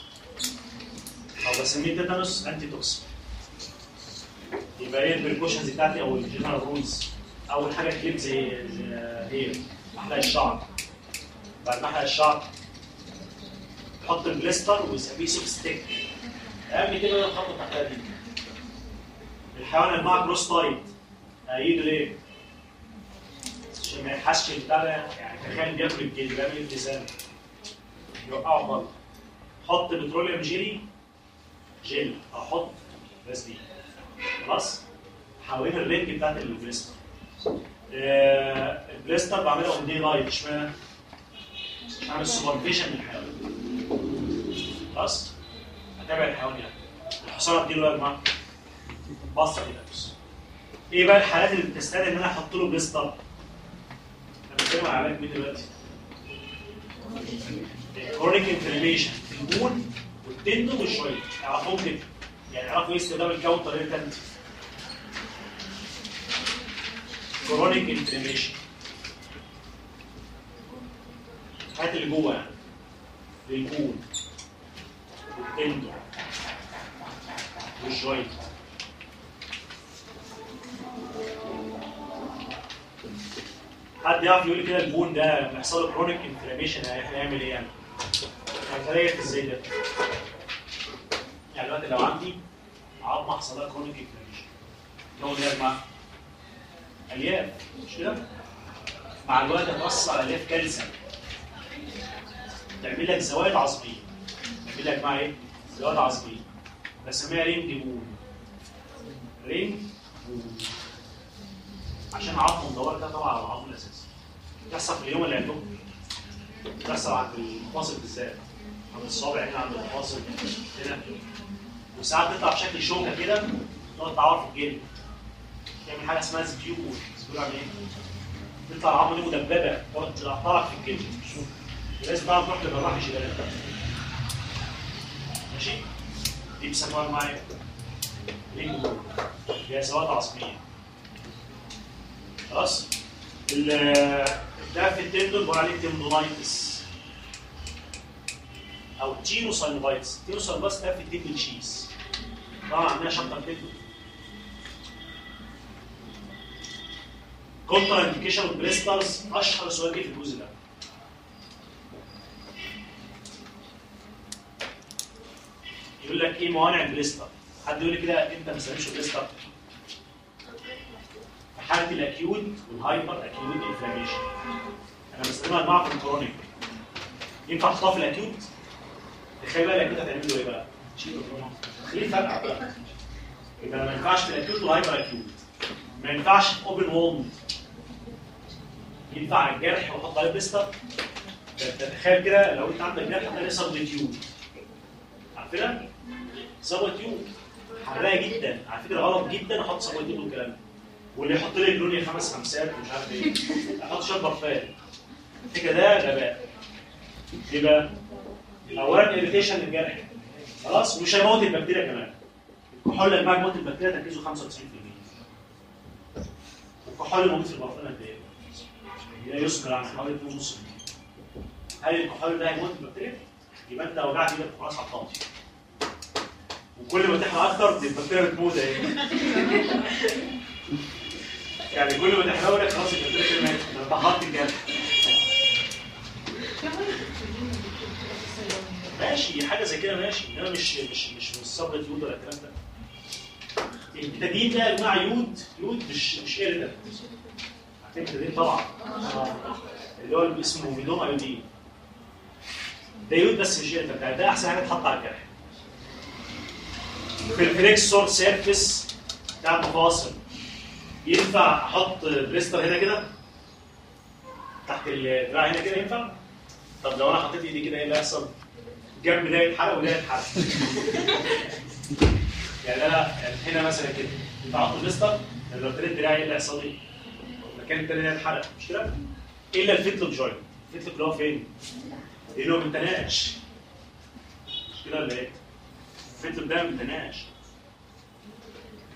او بسميه تيتانوس انتي توكسين يبقى ايه البريكوشنز بتاعتي او الجنرال رولز اول حاجه كليب زي زي هي محلق الشعر بعد ما احلق الشعر حط البليستر ويسميه سوب ستيك اهم كده الخطوه تحتها دي الحيوان اللي معاه كروس تايت ايده ليه؟ عشان ما يحسش البتاع ده يعني تخيل بياكل الجلد بيعمل ايه في لسانه يوقعه بره حط بتروليوم جيلي جيل او حط بس دي خلاص حوالين الرينج بتاعت البليستر آه البليستر بعملها اون دي لايت اشمعنى؟ عشان اعمل سوبرفيشن للحيوان خلاص اتابع الحيوان يعني الحصان اديله يا جماعه بصه كده بص ايه بقى الحالات اللي بتستدعي ان انا احط له بليستر؟ انا بتكلم على علاج مين دلوقتي؟ كرونيك انفلاميشن في البون والتندون والشوية يعرفوهم كده يعني يعرفوا ايه استخدام الكاونتر ايرتنت كرونيك انفلاميشن الحاجات اللي جوه يعني للبون والتندون والشوية حد يعرف يقول لي كده البون ده لما يحصل له كرونيك انفلاميشن هيعمل ايه يعني؟ هيتريق ازاي ده؟ يعني دلوقتي لو عندي عظمه حصل لها كرونيك انفلاميشن تكون ايه يا جماعه؟ الياف مش كده؟ مع الوقت هتأثر على الياف كالسيوم تعمل لك زوائد عصبيه تعمل لك مع ايه؟ زوائد عصبيه بسميها رينج بون رينج بون عشان عظم مدور ده طبعا على العظم الاساسي بتحصل في اليوم اللي عندهم بتحصل عند المفاصل بالذات عند الصابع هنا عند المفاصل هنا وساعات تطلع بشكل شوكه كده تقعد تعور في الجلد تعمل حاجه اسمها سبيور سبيور يعني ايه؟ تطلع العظمه دي مدببه تقعد تقطعك في الجلد لازم بقى تروح لجراح يشيلها لك ماشي دي بيسموها معايا رينج بول فيها سواد عصبيه خلاص ال- ده في التندون بقول عليه تندونايتس او تينوساينوفايتس تينوساينوفايتس ده في التندون شيز طبعا عندنا شابتر تندون كونترا انديكيشن والبريسترز اشهر سؤال جه في الجزء ده يقول لك ايه موانع البليستر حد يقول لي كده انت ما تسميش البليستر في حاله الاكيوت والهايبر اكيوت انفلاميشن انا بستخدمها مع في الكرونيك ينفع احطها في الاكيوت تخيل بقى الاكيوت هتعمل له ايه بقى؟ تشيله خليه فرقع بقى يبقى ما ينفعش في الاكيوت والهايبر اكيوت ما ينفعش في اوبن ووند ينفع على الجرح واحط عليه بليستر تتخيل كده لو انت عندك جرح هتلاقي صبغه تيوب عارفينها؟ صبغه تيوب حراقه جدا على فكره غلط جدا احط صبغه تيوب والكلام ده واللي يحط لي جلونيا خمس خمسات ومش عارف ايه احط شويه برفان الفكره ده غباء يبقى اولا اريتيشن للجرح خلاص ومش هيموت البكتيريا كمان الكحول اللي موت البكتيريا تركيزه 95% والكحول الموجود في البرفان قد ايه؟ لا يسمر عن حوالي 2.5 هل الكحول ده هيموت البكتيريا؟ يبقى انت وجعت ايدك خلاص حطام وكل ما تحرق اكتر البكتيريا بتموت اهي يعني كل ما تحرقه لك خلاص البكتيريا كده ماتت ده انت حاطط الجرح ماشي حاجه زي كده ماشي انما مش مش مش من صبغه يود ولا الكلام ده البتادين ده يا جماعه يود يود مش مش ايريتنت عارفين البتادين طبعا آه. اللي هو اللي اسمه ميدوم ايودين ده يود بس مش ايريتنت ده احسن حاجه تحط على الجرح في الفليكسور سيرفيس بتاع المفاصل ينفع احط بريستر هنا كده تحت الدراع هنا كده ينفع طب لو انا حطيت ايدي كده ايه اللي هيحصل جنب ده يتحرق وده يتحرق يعني انا يعني هنا مثلا كده ينفع احط بريستر لو ابتديت دراعي ايه اللي هيحصل لي المكان التاني ده يتحرق مش كده الا الفيتلوك جوينت الفيتلوك اللي هو فين اللي هو متناقش مش كده ولا ايه الفيتلوك ده متناقش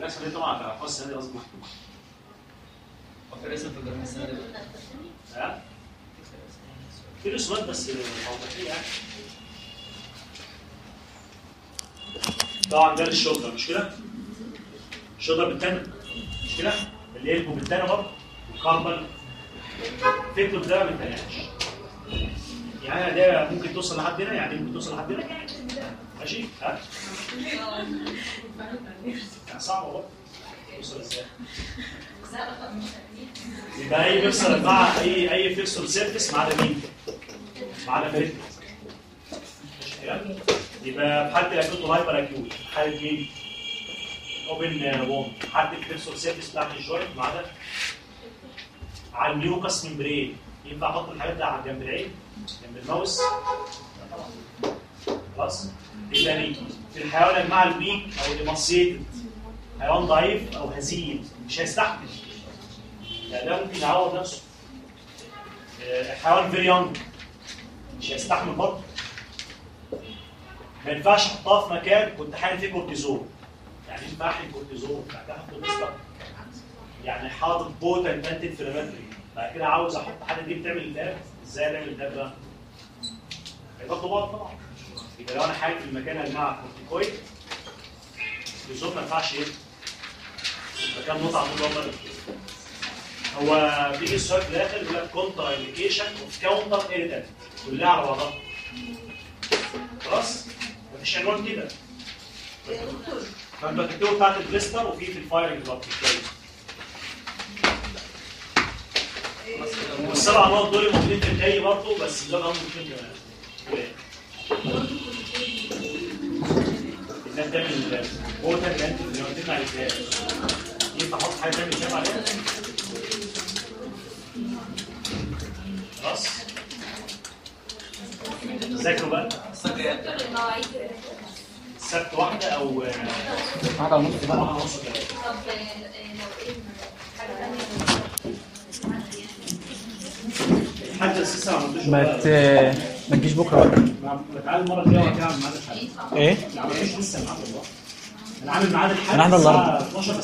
الرسمه دي طبعا هتعرفوها السنه دي غصب عنك. هو في رسم في الجامعه السنه دي ها؟ في رسومات بس توضيحيه يعني طبعا ده الشولدر مش كده؟ الشولدر بالتاني مش كده؟ اللي هي بالتاني برضه والكاربل فكره ده ما بيتهيأش يعني ده ممكن توصل لحد هنا يعني ممكن توصل لحد هنا ماشي؟ ها؟ يعني صعبه برضه توصل ازاي؟ يبقى اي بيكسل مع اي اي بيكسل سيرفيس ما عدا مين؟ ما عدا فيت ماشي كده؟ يبقى في حاله الاكيوت والهايبر اكيوت حاله مين؟ اوبن ووم حاله البيكسل سيرفيس بتاعت الجوينت ما عدا على الميوكس ممبرين ينفع احط الحاجات دي على جنب العين جنب الماوس لا طبعا. خلاص ايه تاني؟ في الحيوان مع الويك او الاماسيتد حيوان ضعيف او هزيل مش هيستحمل لا ده ممكن يعوض نفسه آه، حيوان فيري يونج مش هيستحمل برضه ما ينفعش احطها في مكان كنت حامل فيه كورتيزون يعني ينفع احقن كورتيزون بعد كده احط مستر يعني حاطط بوتنت انتي انفلاماتوري بعد كده عاوز احط حاجه دي بتعمل التهاب ازاي نعمل التهاب بقى؟ هيبقى ضباط طبعا يبقى لو انا حاجه في المكان اللي مع كورتيكويد الكورتيزون ما ينفعش ايه؟ مكان مطعم مضاد هو بيجي السؤال في الاخر يقول لك كونتر انديكيشن اوف كاونتر ايريتنت كلها على بعضها خلاص مفيش عنوان كده يا دكتور فانت هتكتبه بتاعت البليستر وفي في الفايرنج برضه والسبع نقط دول موجودين في الجاي برضه بس ده هم ممكن الناس تعمل بوتا اللي انت اللي قلت على الجهاز ينفع احط حاجه تعمل شاب عليها خلاص ذاكروا بقى دكتور المواعيد السبت واحده او آه، واحدة ونص بقى واحده ونص كده طب آه، لو ايه حاجه ثانيه حد لسه ما عملتوش ما ت... ما تجيش بكره بقى تعالى المره الجايه وهتعمل ميعاد الحلقه ايه؟ ما عملتوش لسه ميعاد والله انا عامل ميعاد الحلقه أنا عامل الساعه النهاردة. 12